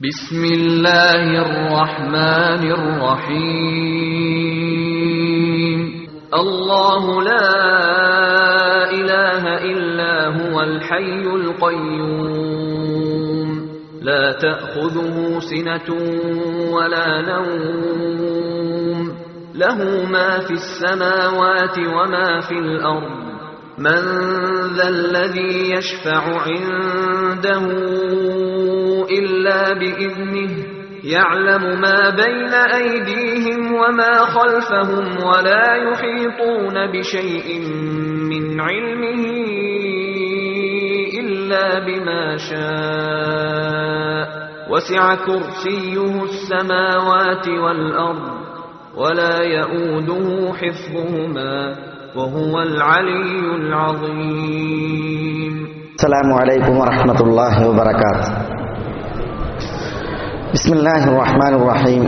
بسم الله الرحمن الرحيم الله لا إله إلا هو الحي القيوم لا تأخذه سنة ولا نوم له ما في السماوات وما في الأرض من ذا الذي يشفع عنده إلا بإذنه يعلم ما بين أيديهم وما خلفهم ولا يحيطون بشيء من علمه إلا بما شاء وسع كرسيه السماوات والأرض ولا يؤوده حفظهما وهو العلي العظيم السلام عليكم ورحمة الله وبركاته بسم الله الرحمن الرحيم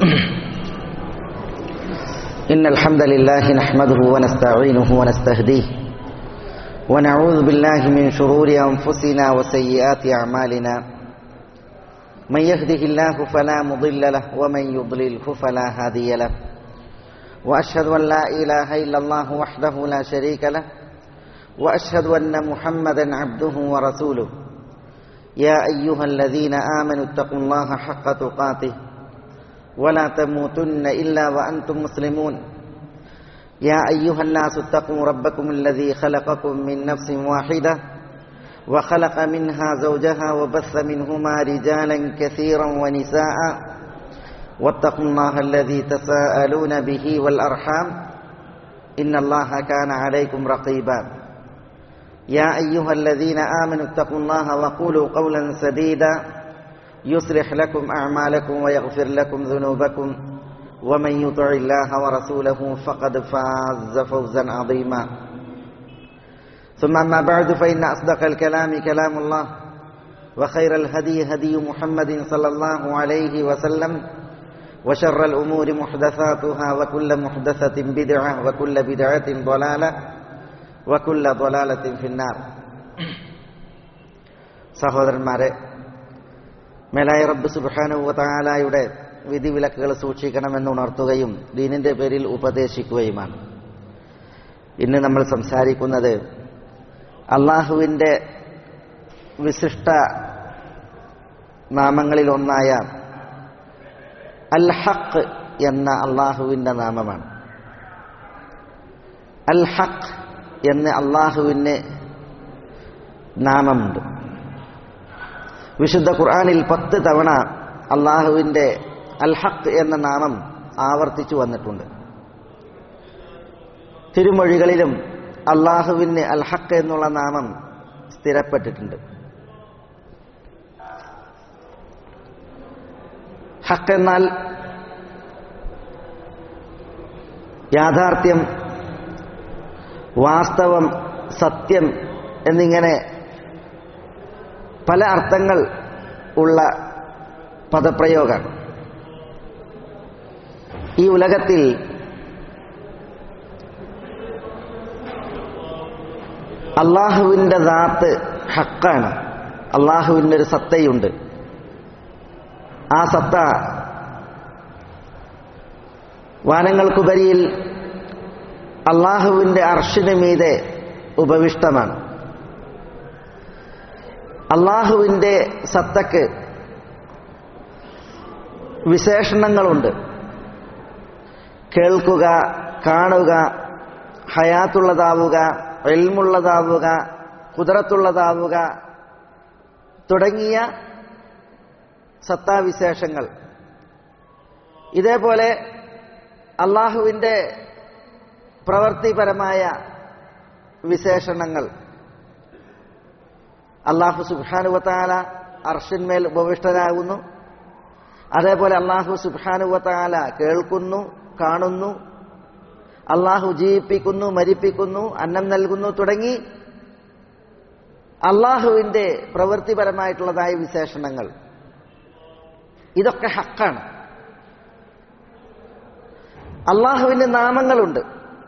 إن الحمد لله نحمده ونستعينه ونستهديه ونعوذ بالله من شرور أنفسنا وسيئات أعمالنا من يهده الله فلا مضل له ومن يضلله فلا هادي له وأشهد أن لا إله إلا الله وحده لا شريك له وأشهد أن محمدا عبده ورسوله يا أيها الذين آمنوا اتقوا الله حق تقاته ولا تموتن إلا وأنتم مسلمون يا أيها الناس اتقوا ربكم الذي خلقكم من نفس واحدة وخلق منها زوجها وبث منهما رجالا كثيرا ونساء واتقوا الله الذي تساءلون به والأرحام إن الله كان عليكم رقيبا يا أيها الذين آمنوا اتقوا الله وقولوا قولا سديدا يصلح لكم أعمالكم ويغفر لكم ذنوبكم ومن يطع الله ورسوله فقد فاز فوزا عظيما ثم أما بعد فإن أصدق الكلام كلام الله وخير الهدي هدي محمد صلى الله عليه وسلم وشر الأمور محدثاتها وكل محدثة بدعة وكل بدعة ضلالة വക്കുല്ല തൊലാലത്തിൻ ഫിന്നാർ സഹോദരന്മാരെ മേലായ റബ്ബ് സുബാനുവതാലായുടെ വിധിവിലക്കുകൾ സൂക്ഷിക്കണമെന്ന് ഉണർത്തുകയും ദീനിന്റെ പേരിൽ ഉപദേശിക്കുകയുമാണ് ഇന്ന് നമ്മൾ സംസാരിക്കുന്നത് അള്ളാഹുവിൻ്റെ വിശിഷ്ട നാമങ്ങളിൽ ഒന്നായ അൽ ഹഖ് എന്ന അള്ളാഹുവിൻ്റെ നാമമാണ് അൽ ഹഖ് എന്ന് അള്ളാഹുവിന് നാമമുണ്ട് വിശുദ്ധ ഖുർആാനിൽ പത്ത് തവണ അള്ളാഹുവിൻ്റെ അൽ ഹഖ് എന്ന നാമം ആവർത്തിച്ചു വന്നിട്ടുണ്ട് തിരുമൊഴികളിലും അള്ളാഹുവിന് അൽ ഹഖ് എന്നുള്ള നാമം സ്ഥിരപ്പെട്ടിട്ടുണ്ട് ഹക്ക് എന്നാൽ യാഥാർത്ഥ്യം വാസ്തവം സത്യം എന്നിങ്ങനെ പല അർത്ഥങ്ങൾ ഉള്ള പദപ്രയോഗമാണ് ഈ ഉലകത്തിൽ അള്ളാഹുവിൻ്റെ ദാത്ത് ഹക്കാണ് അള്ളാഹുവിൻ്റെ ഒരു സത്തയുണ്ട് ആ സത്ത വാനങ്ങൾക്കുപരിയിൽ അള്ളാഹുവിൻ്റെ അർഷിന് മീതെ ഉപവിഷ്ടമാണ് അള്ളാഹുവിൻ്റെ സത്തക്ക് വിശേഷണങ്ങളുണ്ട് കേൾക്കുക കാണുക ഹയാത്തുള്ളതാവുക എൽമുള്ളതാവുക കുതിരത്തുള്ളതാവുക തുടങ്ങിയ സത്താവിശേഷങ്ങൾ ഇതേപോലെ അള്ളാഹുവിൻ്റെ പ്രവൃത്തിപരമായ വിശേഷണങ്ങൾ അള്ളാഹു സുബാനുവത്താല അർഷിന്മേൽ ഉപവിഷ്ടനാകുന്നു അതേപോലെ അള്ളാഹു സുബാനുവത്താല കേൾക്കുന്നു കാണുന്നു അള്ളാഹു ജീവിപ്പിക്കുന്നു മരിപ്പിക്കുന്നു അന്നം നൽകുന്നു തുടങ്ങി അള്ളാഹുവിൻ്റെ പ്രവൃത്തിപരമായിട്ടുള്ളതായ വിശേഷണങ്ങൾ ഇതൊക്കെ ഹക്കാണ് അള്ളാഹുവിൻ്റെ നാമങ്ങളുണ്ട്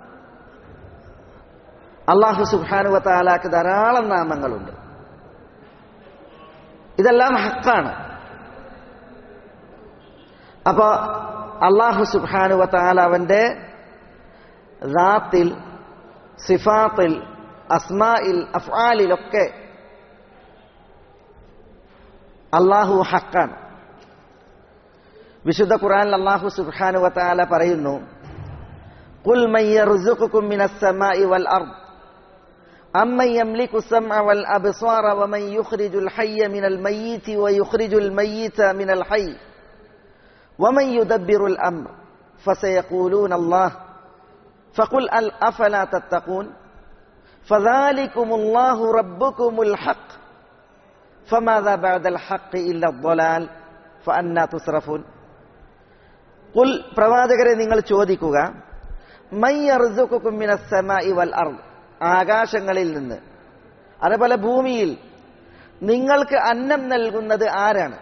അള്ളാഹു സുബാനുവ താലാക്ക് ധാരാളം നാമങ്ങളുണ്ട് ഇതെല്ലാം ഹക്കാണ് അപ്പോ അള്ളാഹു സുബാനുവത്താൽ അവന്റെ റാത്തിൽ സിഫാത്തിൽ അസ്മായിൽ അഫ്ആലിലൊക്കെ അള്ളാഹു ഹക്കാണ് വിശുദ്ധ ഖുർആനിൽ അള്ളാഹു സുബാനുവത്താല പറയുന്നു قل من يرزقكم من السماء والأرض أمن يملك السمع والأبصار ومن يخرج الحي من الميت ويخرج الميت من الحي ومن يدبر الأمر فسيقولون الله فقل أفلا تتقون فذلكم الله ربكم الحق فماذا بعد الحق إلا الضلال فأنا تصرفون قل പ്രവാചകരെ നിങ്ങൾ ചോദിക്കുക വൽ അർദ് ആകാശങ്ങളിൽ നിന്ന് അതേപോലെ ഭൂമിയിൽ നിങ്ങൾക്ക് അന്നം നൽകുന്നത് ആരാണ്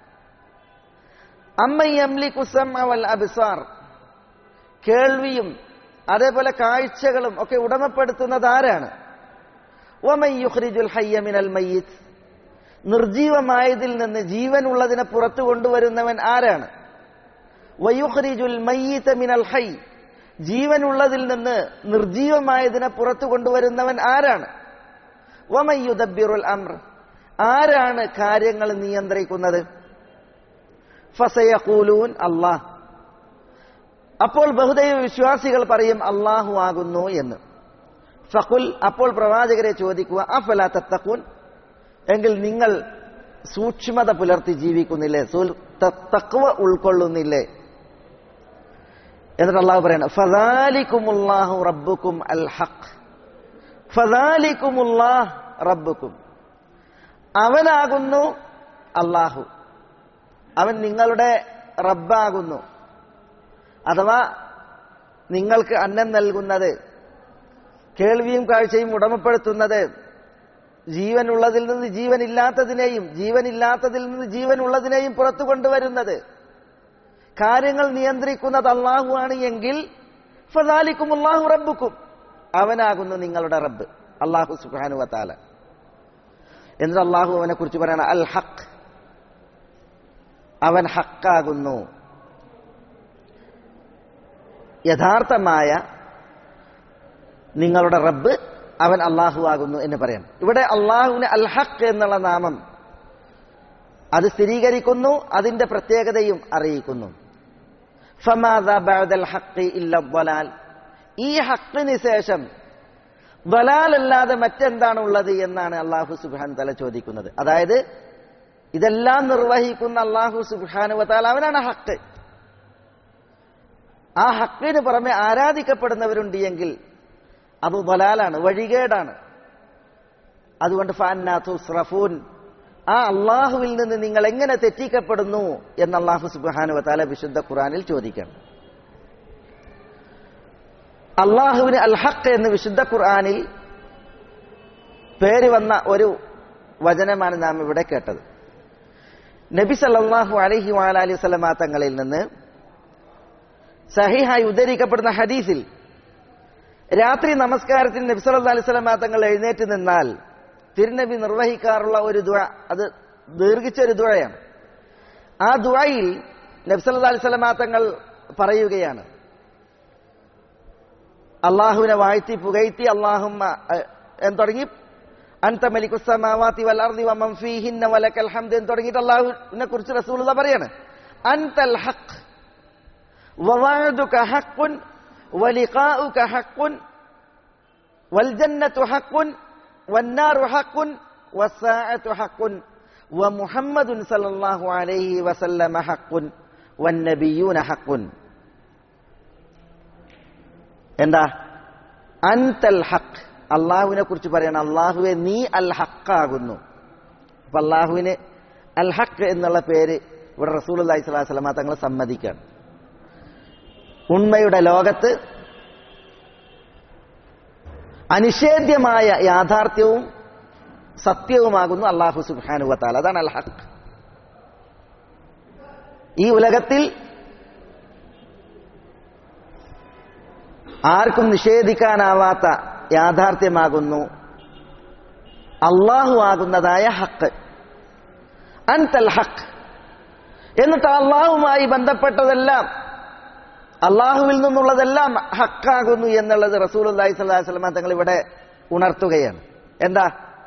അമ്മയംലിക്കുസമ്മൽ അബിസാർ കേൾവിയും അതേപോലെ കാഴ്ചകളും ഒക്കെ ഉടമപ്പെടുത്തുന്നത് ആരാണ് ഒമയ്യുഖ്രിജുൽ ഹയ്യമിനൽ മയ്യിത്ത് നിർജീവമായതിൽ നിന്ന് ജീവനുള്ളതിനെ പുറത്തു കൊണ്ടുവരുന്നവൻ ആരാണ് വയുഖ്രിജുൽ മയ്യിത്ത മിനൽ ഹൈ ജീവനുള്ളതിൽ നിന്ന് നിർജീവമായതിനെ പുറത്തു കൊണ്ടുവരുന്നവൻ ആരാണ് വമയ്യുദബിറുൽ അമ്ര ആരാണ് കാര്യങ്ങൾ നിയന്ത്രിക്കുന്നത് ഫസയഖൂലൂൻ അള്ളാഹ് അപ്പോൾ ബഹുദൈവ വിശ്വാസികൾ പറയും അള്ളാഹു ആകുന്നു എന്ന് ഫഖുൽ അപ്പോൾ പ്രവാചകരെ ചോദിക്കുക അഫല തത്തഖൂൻ എങ്കിൽ നിങ്ങൾ സൂക്ഷ്മത പുലർത്തി ജീവിക്കുന്നില്ലേ തക്വ ഉൾക്കൊള്ളുന്നില്ലേ എന്നിട്ട് അള്ളാഹു പറയണം ഫദാലിക്കുമുല്ലാഹു റബ്ബുക്കും അൽ ഹഖ് ഫദാലിക്കുമുല്ലാഹ് റബ്ബുക്കും അവനാകുന്നു അള്ളാഹു അവൻ നിങ്ങളുടെ റബ്ബാകുന്നു അഥവാ നിങ്ങൾക്ക് അന്നം നൽകുന്നത് കേൾവിയും കാഴ്ചയും ഉടമപ്പെടുത്തുന്നത് ജീവനുള്ളതിൽ നിന്ന് ജീവനില്ലാത്തതിനെയും ജീവനില്ലാത്തതിൽ നിന്ന് ജീവനുള്ളതിനെയും പുറത്തു കൊണ്ടുവരുന്നത് കാര്യങ്ങൾ നിയന്ത്രിക്കുന്നത് അള്ളാഹു ആണ് എങ്കിൽ ഫദാലിക്കും അള്ളാഹു റബ്ബുക്കും അവനാകുന്നു നിങ്ങളുടെ റബ്ബ് അള്ളാഹു സുബാനു വത്താല എന്നിട്ട് അള്ളാഹു അവനെ കുറിച്ച് പറയണ അൽ ഹക്ക് അവൻ ഹക്കാകുന്നു യഥാർത്ഥമായ നിങ്ങളുടെ റബ്ബ് അവൻ അള്ളാഹു ആകുന്നു എന്ന് പറയാം ഇവിടെ അള്ളാഹുവിന് അൽ ഹക്ക് എന്നുള്ള നാമം അത് സ്ഥിരീകരിക്കുന്നു അതിന്റെ പ്രത്യേകതയും അറിയിക്കുന്നു ഈ ഹക്കിന് ശേഷം ബലാലല്ലാതെ മറ്റെന്താണ് ഉള്ളത് എന്നാണ് അള്ളാഹു സുബാൻ തല ചോദിക്കുന്നത് അതായത് ഇതെല്ലാം നിർവഹിക്കുന്ന അള്ളാഹു സുബാനുവത്താൽ അവനാണ് ഹക്ക് ആ ഹക്കിന് പുറമെ ആരാധിക്കപ്പെടുന്നവരുണ്ട് എങ്കിൽ അത് ബലാലാണ് വഴികേടാണ് അതുകൊണ്ട് ഫാനാത്തുസ്രഫൂൻ ആ അള്ളാഹുവിൽ നിന്ന് നിങ്ങൾ എങ്ങനെ തെറ്റിക്കപ്പെടുന്നു എന്ന് അള്ളാഹു സുബാനുവത്താല വിശുദ്ധ ഖുറാനിൽ ചോദിക്കണം അള്ളാഹുവിന് അൽ ഹക്ക് എന്ന് വിശുദ്ധ ഖുർആാനിൽ പേര് വന്ന ഒരു വചനമാണ് നാം ഇവിടെ കേട്ടത് നബി സല്ലാഹു അലഹി വാലി സ്വലമാ തങ്ങളിൽ നിന്ന് സഹിഹായി ഉദ്ധരിക്കപ്പെടുന്ന ഹദീസിൽ രാത്രി നമസ്കാരത്തിന് നബി സല്ലാ അലൈഹി സ്വലമാ തങ്ങൾ എഴുന്നേറ്റ് നിന്നാൽ തിരുനബി നിർവഹിക്കാറുള്ള ഒരു ദുഴ അത് ദീർഘിച്ച ഒരു ദുഴയാണ് ആ ദുഴയിൽ നബി സല്ലാ അലൈഹി സ്വലമാ തങ്ങൾ പറയുകയാണ് അള്ളാഹുവിനെ വാഴ്ത്തി പുകഴ്ത്തി അള്ളാഹുമ്മ എന്ന് തുടങ്ങി അൻത മലിക്കുസമാവാത്തി വലർദി വമൻ ഫീഹിന്ന വലക്കൽ ഹംദ് എന്ന് തുടങ്ങിയിട്ട് അള്ളാഹുവിനെ കുറിച്ച് റസൂലുള്ള പറയാണ് അൻതൽ ഹഖ് വവഅദുക ഹഖ്ഉൻ വലിഖാഉക ഹഖ്ഉൻ വൽജന്നതു ഹഖ്ഉൻ വന്നാറു ഹഖ്ഉൻ വസ്സാഅതു ഹഖ്ഉൻ വമുഹമ്മദുൻ സല്ലല്ലാഹു അലൈഹി വസല്ലമ ഹഖ്ഉൻ വന്നബിയൂന ഹഖ്ഉൻ എന്താ അൻതൽ ഹക്ക് അള്ളാഹുവിനെ കുറിച്ച് പറയണം അള്ളാഹുവെ നീ അൽ ഹക്കാകുന്നു അപ്പൊ അള്ളാഹുവിന് അൽ ഹക്ക് എന്നുള്ള പേര് ഇവിടെ റസൂൽ അള്ളഹി സ്വലാഹു വസ്ലമ തങ്ങൾ സമ്മതിക്കുകയാണ് ഉണ്മയുടെ ലോകത്ത് അനിഷേധ്യമായ യാഥാർത്ഥ്യവും സത്യവുമാകുന്നു അള്ളാഹു സുബാനുവത്താൽ അതാണ് അൽ ഹക്ക് ഈ ഉലകത്തിൽ ആർക്കും നിഷേധിക്കാനാവാത്ത യാഥാർത്ഥ്യമാകുന്നു അള്ളാഹു ആകുന്നതായ ഹക്ക് അൻതൽ ഹക്ക് എന്നിട്ട് അള്ളാഹുമായി ബന്ധപ്പെട്ടതെല്ലാം അള്ളാഹുവിൽ നിന്നുള്ളതെല്ലാം ഹക്കാകുന്നു എന്നുള്ളത് റസൂൽ അള്ളാഹി സ്വല്ലാഹു വസ്ലമ തങ്ങൾ ഇവിടെ ഉണർത്തുകയാണ് എന്താ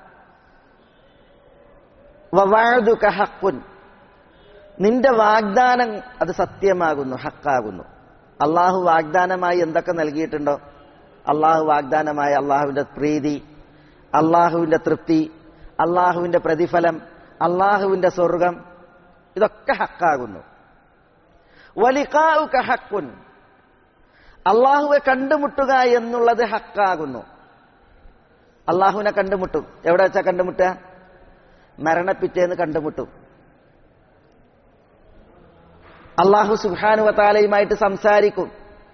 വവാഴുക ഹക്കുൻ നിന്റെ വാഗ്ദാനം അത് സത്യമാകുന്നു ഹക്കാകുന്നു അള്ളാഹു വാഗ്ദാനമായി എന്തൊക്കെ നൽകിയിട്ടുണ്ടോ അള്ളാഹു വാഗ്ദാനമായ അള്ളാഹുവിന്റെ പ്രീതി അള്ളാഹുവിന്റെ തൃപ്തി അള്ളാഹുവിന്റെ പ്രതിഫലം അള്ളാഹുവിന്റെ സ്വർഗം ഇതൊക്കെ ഹക്കാകുന്നു വലിക്കാവുക ഹക്കുൻ അള്ളാഹുവെ കണ്ടുമുട്ടുക എന്നുള്ളത് ഹക്കാകുന്നു അള്ളാഹുവിനെ കണ്ടുമുട്ടും എവിടെ വെച്ചാ കണ്ടുമുട്ടുക മരണപ്പിറ്റേന്ന് കണ്ടുമുട്ടും അള്ളാഹു സുഹാനുവത്താലയുമായിട്ട് സംസാരിക്കും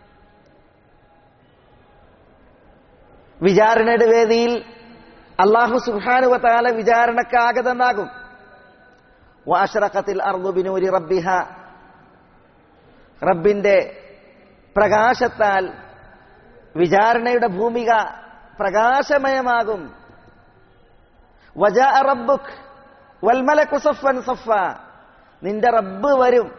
വിചാരണയുടെ വേദിയിൽ അള്ളാഹു സുഹാനുവത്താല വിചാരണക്കാഗതനാകും വാഷറക്കത്തിൽ അർദുബിനൂരി റബ്ബിഹ റബ്ബിന്റെ പ്രകാശത്താൽ വിചാരണയുടെ ഭൂമിക പ്രകാശമയമാകും വജാ റബ്ബുക് വൽമലക്കു സഫൻ സഫ നിന്റെ റബ്ബ് വരും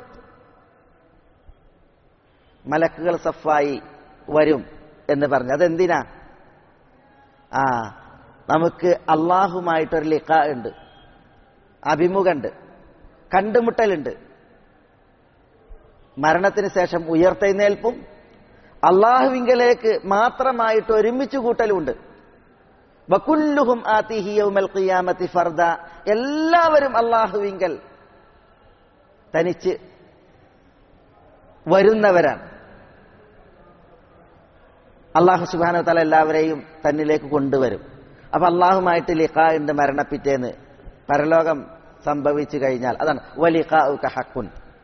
മലക്കുകൾ സഫായി വരും എന്ന് പറഞ്ഞു അതെന്തിനാ ആ നമുക്ക് അള്ളാഹുമായിട്ടൊരു ലിഖ ഉണ്ട് അഭിമുഖമുണ്ട് കണ്ടുമുട്ടലുണ്ട് മരണത്തിന് ശേഷം ഉയർത്തെഴുന്നേൽപ്പും അള്ളാഹുവിങ്കലേക്ക് മാത്രമായിട്ട് ഒരുമിച്ച് കൂട്ടലുമുണ്ട് വക്കുല്ലുഹും ആത്തിഹിയൗമൽ ഖിയാമത്തി ഫർദ എല്ലാവരും അള്ളാഹുവിങ്കൽ തനിച്ച് വരുന്നവരാണ് അള്ളാഹു സുബാന തല എല്ലാവരെയും തന്നിലേക്ക് കൊണ്ടുവരും അപ്പൊ അള്ളാഹുമായിട്ട് ലിഖാ ഉണ്ട് മരണപ്പിറ്റേന്ന് പരലോകം സംഭവിച്ചു കഴിഞ്ഞാൽ അതാണ് വലിഖാ ഹക്കുൻ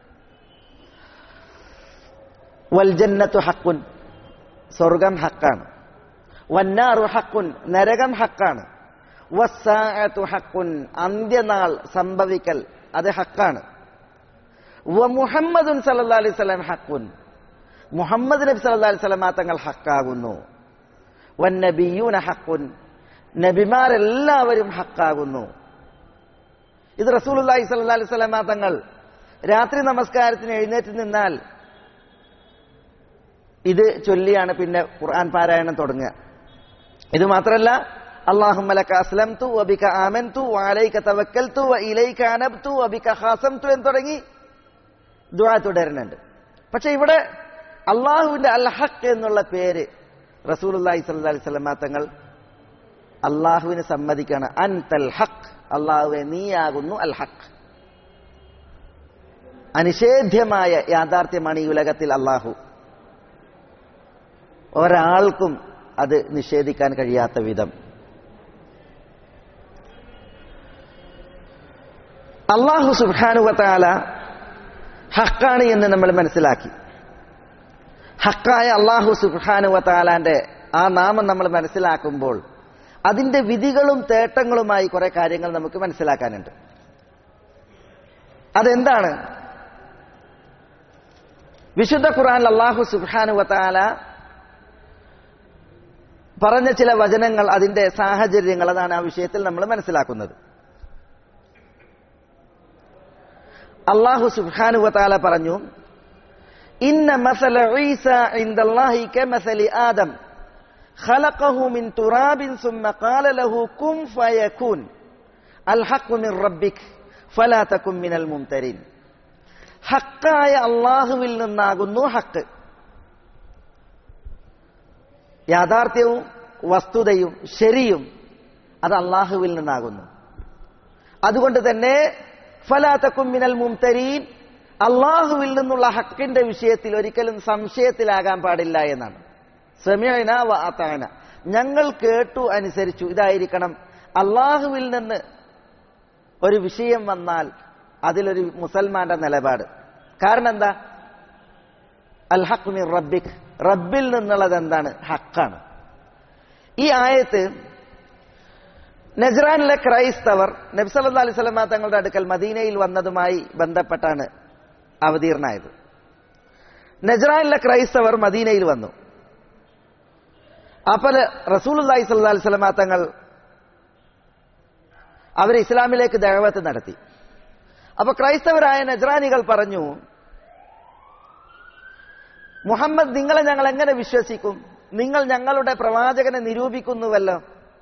വൽജന്നത്തു ഹക്കുൻ സ്വർഗം ഹക്കാണ് വന്നാറു ഹക്കുൻ നരകം ഹക്കാണ് വസ്സാഅത്തു ഹക്കുൻ അന്ത്യനാൾ സംഭവിക്കൽ അത് ഹക്കാണ് മുഹമ്മദുൻ സല്ലാ അലൈഹി സ്വലാം ഹക്കുൻ മുഹമ്മദ് നബി സല്ലാ അലൈഹി സ്വലാം തങ്ങൾ ഹക്കാകുന്നു വന്നബിയൂന ഹക്കുൻ നബിമാരെല്ലാവരും ഹക്കാകുന്നു ഇത് റസൂൽ അള്ളാഹി സല്ലാ അലൈഹി സ്വലാം തങ്ങൾ രാത്രി നമസ്കാരത്തിന് എഴുന്നേറ്റ് നിന്നാൽ ഇത് ചൊല്ലിയാണ് പിന്നെ ഖുർആൻ പാരായണം തുടങ്ങുക ഇത് മാത്രമല്ല اللهم لك أسلمت وبك آمنت وعليك توكلت وإليك أنبت وبك خاصمت എന്ന് തുടങ്ങി ദുആ തുടരുന്നുണ്ട് പക്ഷെ ഇവിടെ അള്ളാഹുവിന്റെ അൽ ഹക്ക് എന്നുള്ള പേര് റസൂലുള്ളാഹി സ്വല്ലല്ലാഹി അലൈഹി വസല്ലം തങ്ങൾ അള്ളാഹുവിനെ സമ്മതിക്കാണ് അൻതൽ ഹക്ക് അള്ളാഹുവെ നീയാകുന്നു അൽ ഹക്ക് അനിഷേധ്യമായ യാഥാർത്ഥ്യമാണ് ഈ ഉലകത്തിൽ അള്ളാഹു ഒരാൾക്കും അത് നിഷേധിക്കാൻ കഴിയാത്ത വിധം അള്ളാഹു സുബാനുവത്താല ഹക്കാണ് എന്ന് നമ്മൾ മനസ്സിലാക്കി ഹക്കായ അള്ളാഹു സുബാനുവത്താലാന്റെ ആ നാമം നമ്മൾ മനസ്സിലാക്കുമ്പോൾ അതിന്റെ വിധികളും തേട്ടങ്ങളുമായി കുറെ കാര്യങ്ങൾ നമുക്ക് മനസ്സിലാക്കാനുണ്ട് അതെന്താണ് വിശുദ്ധ ഖുർആൻ അള്ളാഹു സുബാനുവത്താല പറഞ്ഞ ചില വചനങ്ങൾ അതിന്റെ സാഹചര്യങ്ങൾ അതാണ് ആ വിഷയത്തിൽ നമ്മൾ മനസ്സിലാക്കുന്നത് അള്ളാഹു സുബാനുവത്താല പറഞ്ഞു ഇന്ന മസല ഈസ ഇൻദല്ലാഹി കമസലി ആദം خلقه من تراب ثم قال له كن فيكون الحق من ربك فلا تكن من الممترين ഹക്കായ അള്ളാഹുവിൽ നിന്നാകുന്നു ഹക്ക് യാഥാർത്ഥ്യവും വസ്തുതയും ശരിയും അത് അള്ളാഹുവിൽ നിന്നാകുന്നു അതുകൊണ്ട് തന്നെ ഫലാത്തക്കും മിനൽ മുംതരീൻ അള്ളാഹുവിൽ നിന്നുള്ള ഹക്കിന്റെ വിഷയത്തിൽ ഒരിക്കലും സംശയത്തിലാകാൻ പാടില്ല എന്നാണ് സമയന വാത്താന ഞങ്ങൾ കേട്ടു അനുസരിച്ചു ഇതായിരിക്കണം അള്ളാഹുവിൽ നിന്ന് ഒരു വിഷയം വന്നാൽ അതിലൊരു മുസൽമാന്റെ നിലപാട് കാരണം എന്താ അൽ ഹക്ക് മിർ റബ്ബിക് റബ്ബിൽ നിന്നുള്ളത് എന്താണ് ഹക്കാണ് ഈ ആയത്ത് നജ്റാനിലെ ക്രൈസ്തവർ നബ്സല്ലാ അലൈഹി സ്വലമ തങ്ങളുടെ അടുക്കൽ മദീനയിൽ വന്നതുമായി ബന്ധപ്പെട്ടാണ് അവതീർണായത് നജ്റാനിലെ ക്രൈസ്തവർ മദീനയിൽ വന്നു അപ്പോൾ റസൂൽ അള്ളാഹി സ്വല്ലാ അലൈഹി സ്വലമ തങ്ങൾ അവർ ഇസ്ലാമിലേക്ക് ദഴവത്ത് നടത്തി അപ്പൊ ക്രൈസ്തവരായ നജ്രാനികൾ പറഞ്ഞു മുഹമ്മദ് നിങ്ങളെ ഞങ്ങൾ എങ്ങനെ വിശ്വസിക്കും നിങ്ങൾ ഞങ്ങളുടെ പ്രവാചകനെ നിരൂപിക്കുന്നുവല്ലോ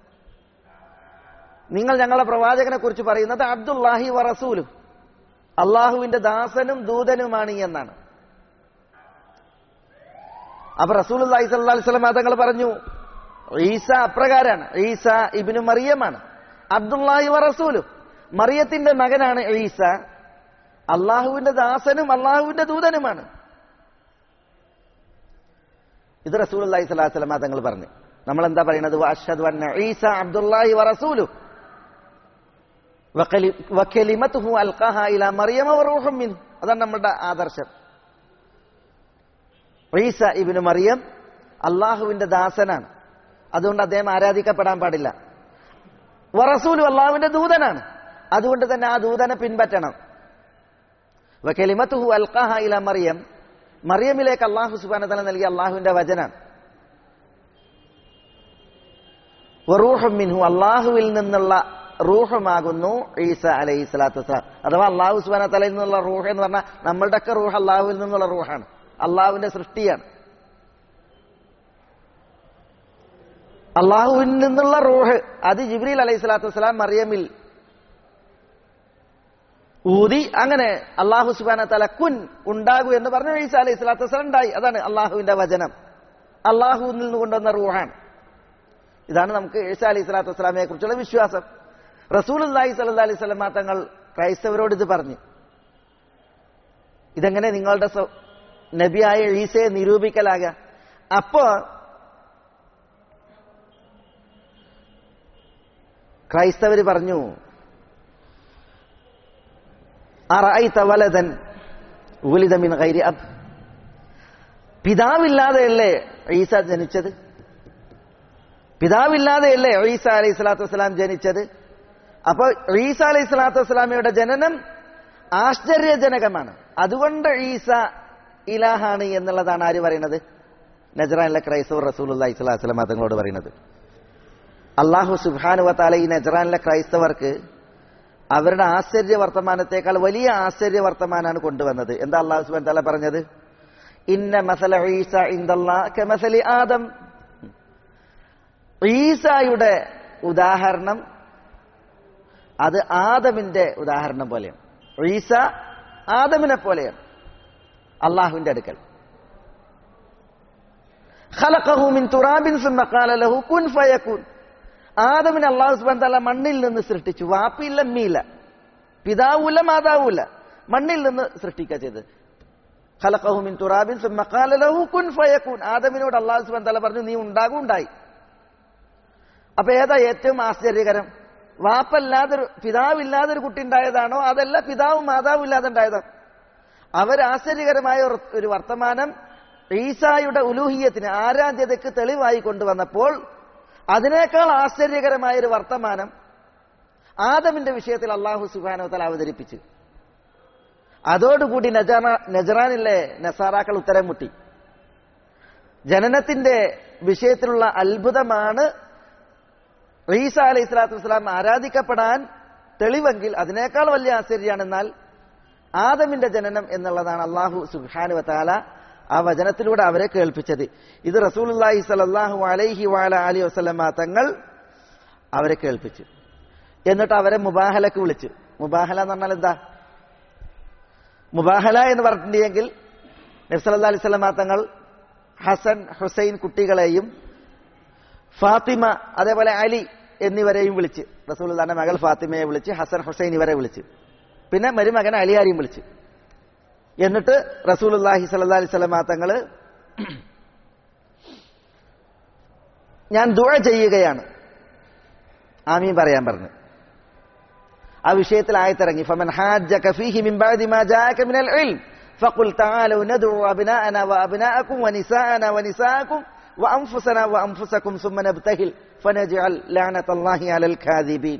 നിങ്ങൾ ഞങ്ങളുടെ പ്രവാചകനെ കുറിച്ച് പറയുന്നത് അബ്ദുല്ലാഹി വറസൂലും അള്ളാഹുവിന്റെ ദാസനും ദൂതനുമാണ് എന്നാണ് അപ്പൊ റസൂൽ അള്ളാഹി സല്ലാ വസ്ലം തങ്ങൾ പറഞ്ഞു ഈസ അപ്രകാരാണ് ഈസ ഇബിന് മറിയമാണ് അബ്ദുല്ലാഹി വറസൂലും മറിയത്തിന്റെ മകനാണ് ഈസ അള്ളാഹുവിന്റെ ദാസനും അള്ളാഹുവിന്റെ ദൂതനുമാണ് ഇത് റസൂൽ അള്ളാഹി സ്വലാഹു വസ്ലം തങ്ങൾ പറഞ്ഞു നമ്മൾ എന്താ പറയുന്നത് അഷ്ഹദു അന്ന ഈസ അബ്ദുല്ലാഹി വറസൂലു വക്കലിമത്തുഹു അൽഖാഹ ഇല മറിയമ വറൂഹും മിൻ അതാണ് നമ്മുടെ ആദർശം ഈസ ഇബിന് മറിയം അള്ളാഹുവിന്റെ ദാസനാണ് അതുകൊണ്ട് അദ്ദേഹം ആരാധിക്കപ്പെടാൻ പാടില്ല വറസൂലു അള്ളാഹുവിന്റെ ദൂതനാണ് അതുകൊണ്ട് തന്നെ ആ ദൂതനെ പിൻപറ്റണം വക്കലിമത്തുഹു അൽഖാഹ ഇല മറിയം മറിയമിലേക്ക് അള്ളാഹു സുബാന തല നൽകിയ അള്ളാഹുവിന്റെ വചനാണ് വറൂഹും മിൻഹു അള്ളാഹുവിൽ നിന്നുള്ള റൂഹമാകുന്നു ഈസ അലൈഹി സ്വലാത്തു വസ്സലാം അഥവാ അള്ളാഹു സുബാന തലയിൽ നിന്നുള്ള റൂഹ് എന്ന് പറഞ്ഞാൽ നമ്മളുടെയൊക്കെ റൂഹ് അള്ളാഹുവിൽ നിന്നുള്ള റൂഹാണ് അള്ളാഹുവിന്റെ സൃഷ്ടിയാണ് അള്ളാഹുവിൽ നിന്നുള്ള റൂഹ് അത് ജിബ്രീൽ അലൈഹി സ്വലാത്തു വസ്സലാം മറിയമിൽ ഊതി അങ്ങനെ അള്ളാഹു സുബാന തല കുൻ ഉണ്ടാകൂ എന്ന് പറഞ്ഞു ഈസ അലൈഹി സ്വലാത്തു വസ്സലാം ഉണ്ടായി അതാണ് അള്ളാഹുവിന്റെ വചനം അള്ളാഹുവിൽ നിന്ന് കൊണ്ടുവന്ന റൂഹാണ് ഇതാണ് നമുക്ക് ഈസ അലൈഹി സ്വലാത്തു വസ്സലാമിനെ കുറിച്ചുള്ള വിശ്വാസം റസൂൽ അള്ളാഹി സല്ലാ അലൈഹി സ്വലമ തങ്ങൾ ക്രൈസ്തവരോട് ഇത് പറഞ്ഞു ഇതെങ്ങനെ നിങ്ങളുടെ നബിയായ ഈസയെ നിരൂപിക്കലാക അപ്പോ ക്രൈസ്തവര് പറഞ്ഞു വലതൻ ഉലിതമിൻ ഗൈരി അബ് പിതാവില്ലാതെയല്ലേ ഈസ ജനിച്ചത് പിതാവില്ലാതെയല്ലേ ഈസ അലൈഹി സ്വലാത്തു വസ്സലാം ജനിച്ചത് അപ്പോൾ ഈസ അലൈഹി സ്വലാത്തു വസ്സലാമയുടെ ജനനം ആശ്ചര്യജനകമാണ് അതുകൊണ്ട് ഈസ ഇലാഹാണ് എന്നുള്ളതാണ് ആര് പറയുന്നത് നജറാനിലെ ക്രൈസ്തവർ റസൂൽ അള്ളഹി സ്വലാഹു വസ്ലാം തങ്ങളോട് പറയുന്നത് അള്ളാഹു സുബാനുവത്താല ഈ നജറാനിലെ ക്രൈസ്തവർക്ക് അവരുടെ ആശ്ചര്യ വർത്തമാനത്തെക്കാൾ വലിയ ആശ്ചര്യ വർത്തമാനാണ് കൊണ്ടുവന്നത് എന്താ അള്ളാഹു സുബാൻ താല പറഞ്ഞത് ഇന്ന മസല ഈസ ഇന്ദല്ലി ആദം ഈസായുടെ ഉദാഹരണം അത് ആദമിന്റെ ഉദാഹരണം പോലെയാണ് ഈസ ആദമിനെ പോലെയാണ് അള്ളാഹുവിന്റെ അടുക്കൽ ഖലഖഹു മിൻ തുറാബിൻ സുമ്മ ഖാല ലഹു കുൻ ഫയകുൻ ആദമിനെ അള്ളാഹു സുബ്ഹാനഹു തആല മണ്ണിൽ നിന്ന് സൃഷ്ടിച്ചു വാപ്പിയില്ല അമ്മയില്ല പിതാവുമില്ല മാതാവുമില്ല മണ്ണിൽ നിന്ന് സൃഷ്ടിക്കുക ചെയ്തത് ഖലഖഹു മിൻ തുറാബിൻ സുമ്മ ഖാല ലഹു കുൻ ഫയകുൻ ആദമിനോട് അള്ളാഹു സുബ്ഹാനഹു തആല പറഞ്ഞു നീ ഉണ്ടാകും ഉണ്ടായി അപ്പൊ ഏതാ ഏറ്റവും ആശ്ചര്യകരം വാപ്പല്ലാതൊരു പിതാവില്ലാതൊരു കുട്ടി ഉണ്ടായതാണോ അതല്ല പിതാവും മാതാവും ഇല്ലാതെ ഉണ്ടായതോ അവർ ആശ്ചര്യകരമായ ഒരു വർത്തമാനം ഈസായുടെ ഉലൂഹിയത്തിന് ആരാധ്യതയ്ക്ക് തെളിവായി കൊണ്ടുവന്നപ്പോൾ അതിനേക്കാൾ ആശ്ചര്യകരമായ ഒരു വർത്തമാനം ആദമിന്റെ വിഷയത്തിൽ അള്ളാഹു സുബാനോത്തൽ അവതരിപ്പിച്ചു അതോടുകൂടി നജറ നജറാനിലെ നസാറാക്കൾ ഉത്തരം മുട്ടി ജനനത്തിന്റെ വിഷയത്തിലുള്ള അത്ഭുതമാണ് ഈസ അലൈഹി സ്വലാത്തു വസ്സലാം ആരാധിക്കപ്പെടാൻ തെളിവെങ്കിൽ അതിനേക്കാൾ വലിയ ആശ്ചര്യമാണെന്നാൽ ആദമിന്റെ ജനനം എന്നുള്ളതാണ് അള്ളാഹു സുബാനു വത്താല ആ വചനത്തിലൂടെ അവരെ കേൾപ്പിച്ചത് ഇത് റസൂലുല്ലാഹി സലല്ലാഹു അലൈഹി വാല അലി വസ്ലമ തങ്ങൾ അവരെ കേൾപ്പിച്ചു എന്നിട്ട് അവരെ മുബാഹലക്ക് വിളിച്ചു മുബാഹല എന്ന് പറഞ്ഞാൽ എന്താ മുബാഹല എന്ന് പറഞ്ഞിട്ടുണ്ടെങ്കിൽ നബ്സല്ലാ അലൈഹി സ്വലമ തങ്ങൾ ഹസൻ ഹുസൈൻ കുട്ടികളെയും ഫാത്തിമ അതേപോലെ അലി എന്നിവരെയും വിളിച്ച് റസൂലുള്ളാന്റെ മകൾ ഫാത്തിമയെ വിളിച്ച് ഹസൻ ഹുസൈൻ ഇവരെ വിളിച്ച് പിന്നെ മരുമകൻ അലിയാരിയും വിളിച്ച് എന്നിട്ട് റസൂലുല്ലാഹി സല്ലാ അലൈഹി സ്വലമാ തങ്ങള് ഞാൻ ദുഴ ചെയ്യുകയാണ് ആമീൻ പറയാൻ പറഞ്ഞു ആ വിഷയത്തിൽ ആയത്തിറങ്ങി ഫമൻ ഹാജ്ജക ഫീഹി മിൻ ബഅദി മാ ജാഅക മിനൽ ഇൽം ഫഖുൽ തആലു നദ്ഉ അബ്നാഅന വഅബ്നാഅകും വനിസാഅന വനിസാഅകും وأنفسنا وأنفسكم ثم نبتهل فنجعل لعنة الله على الكاذبين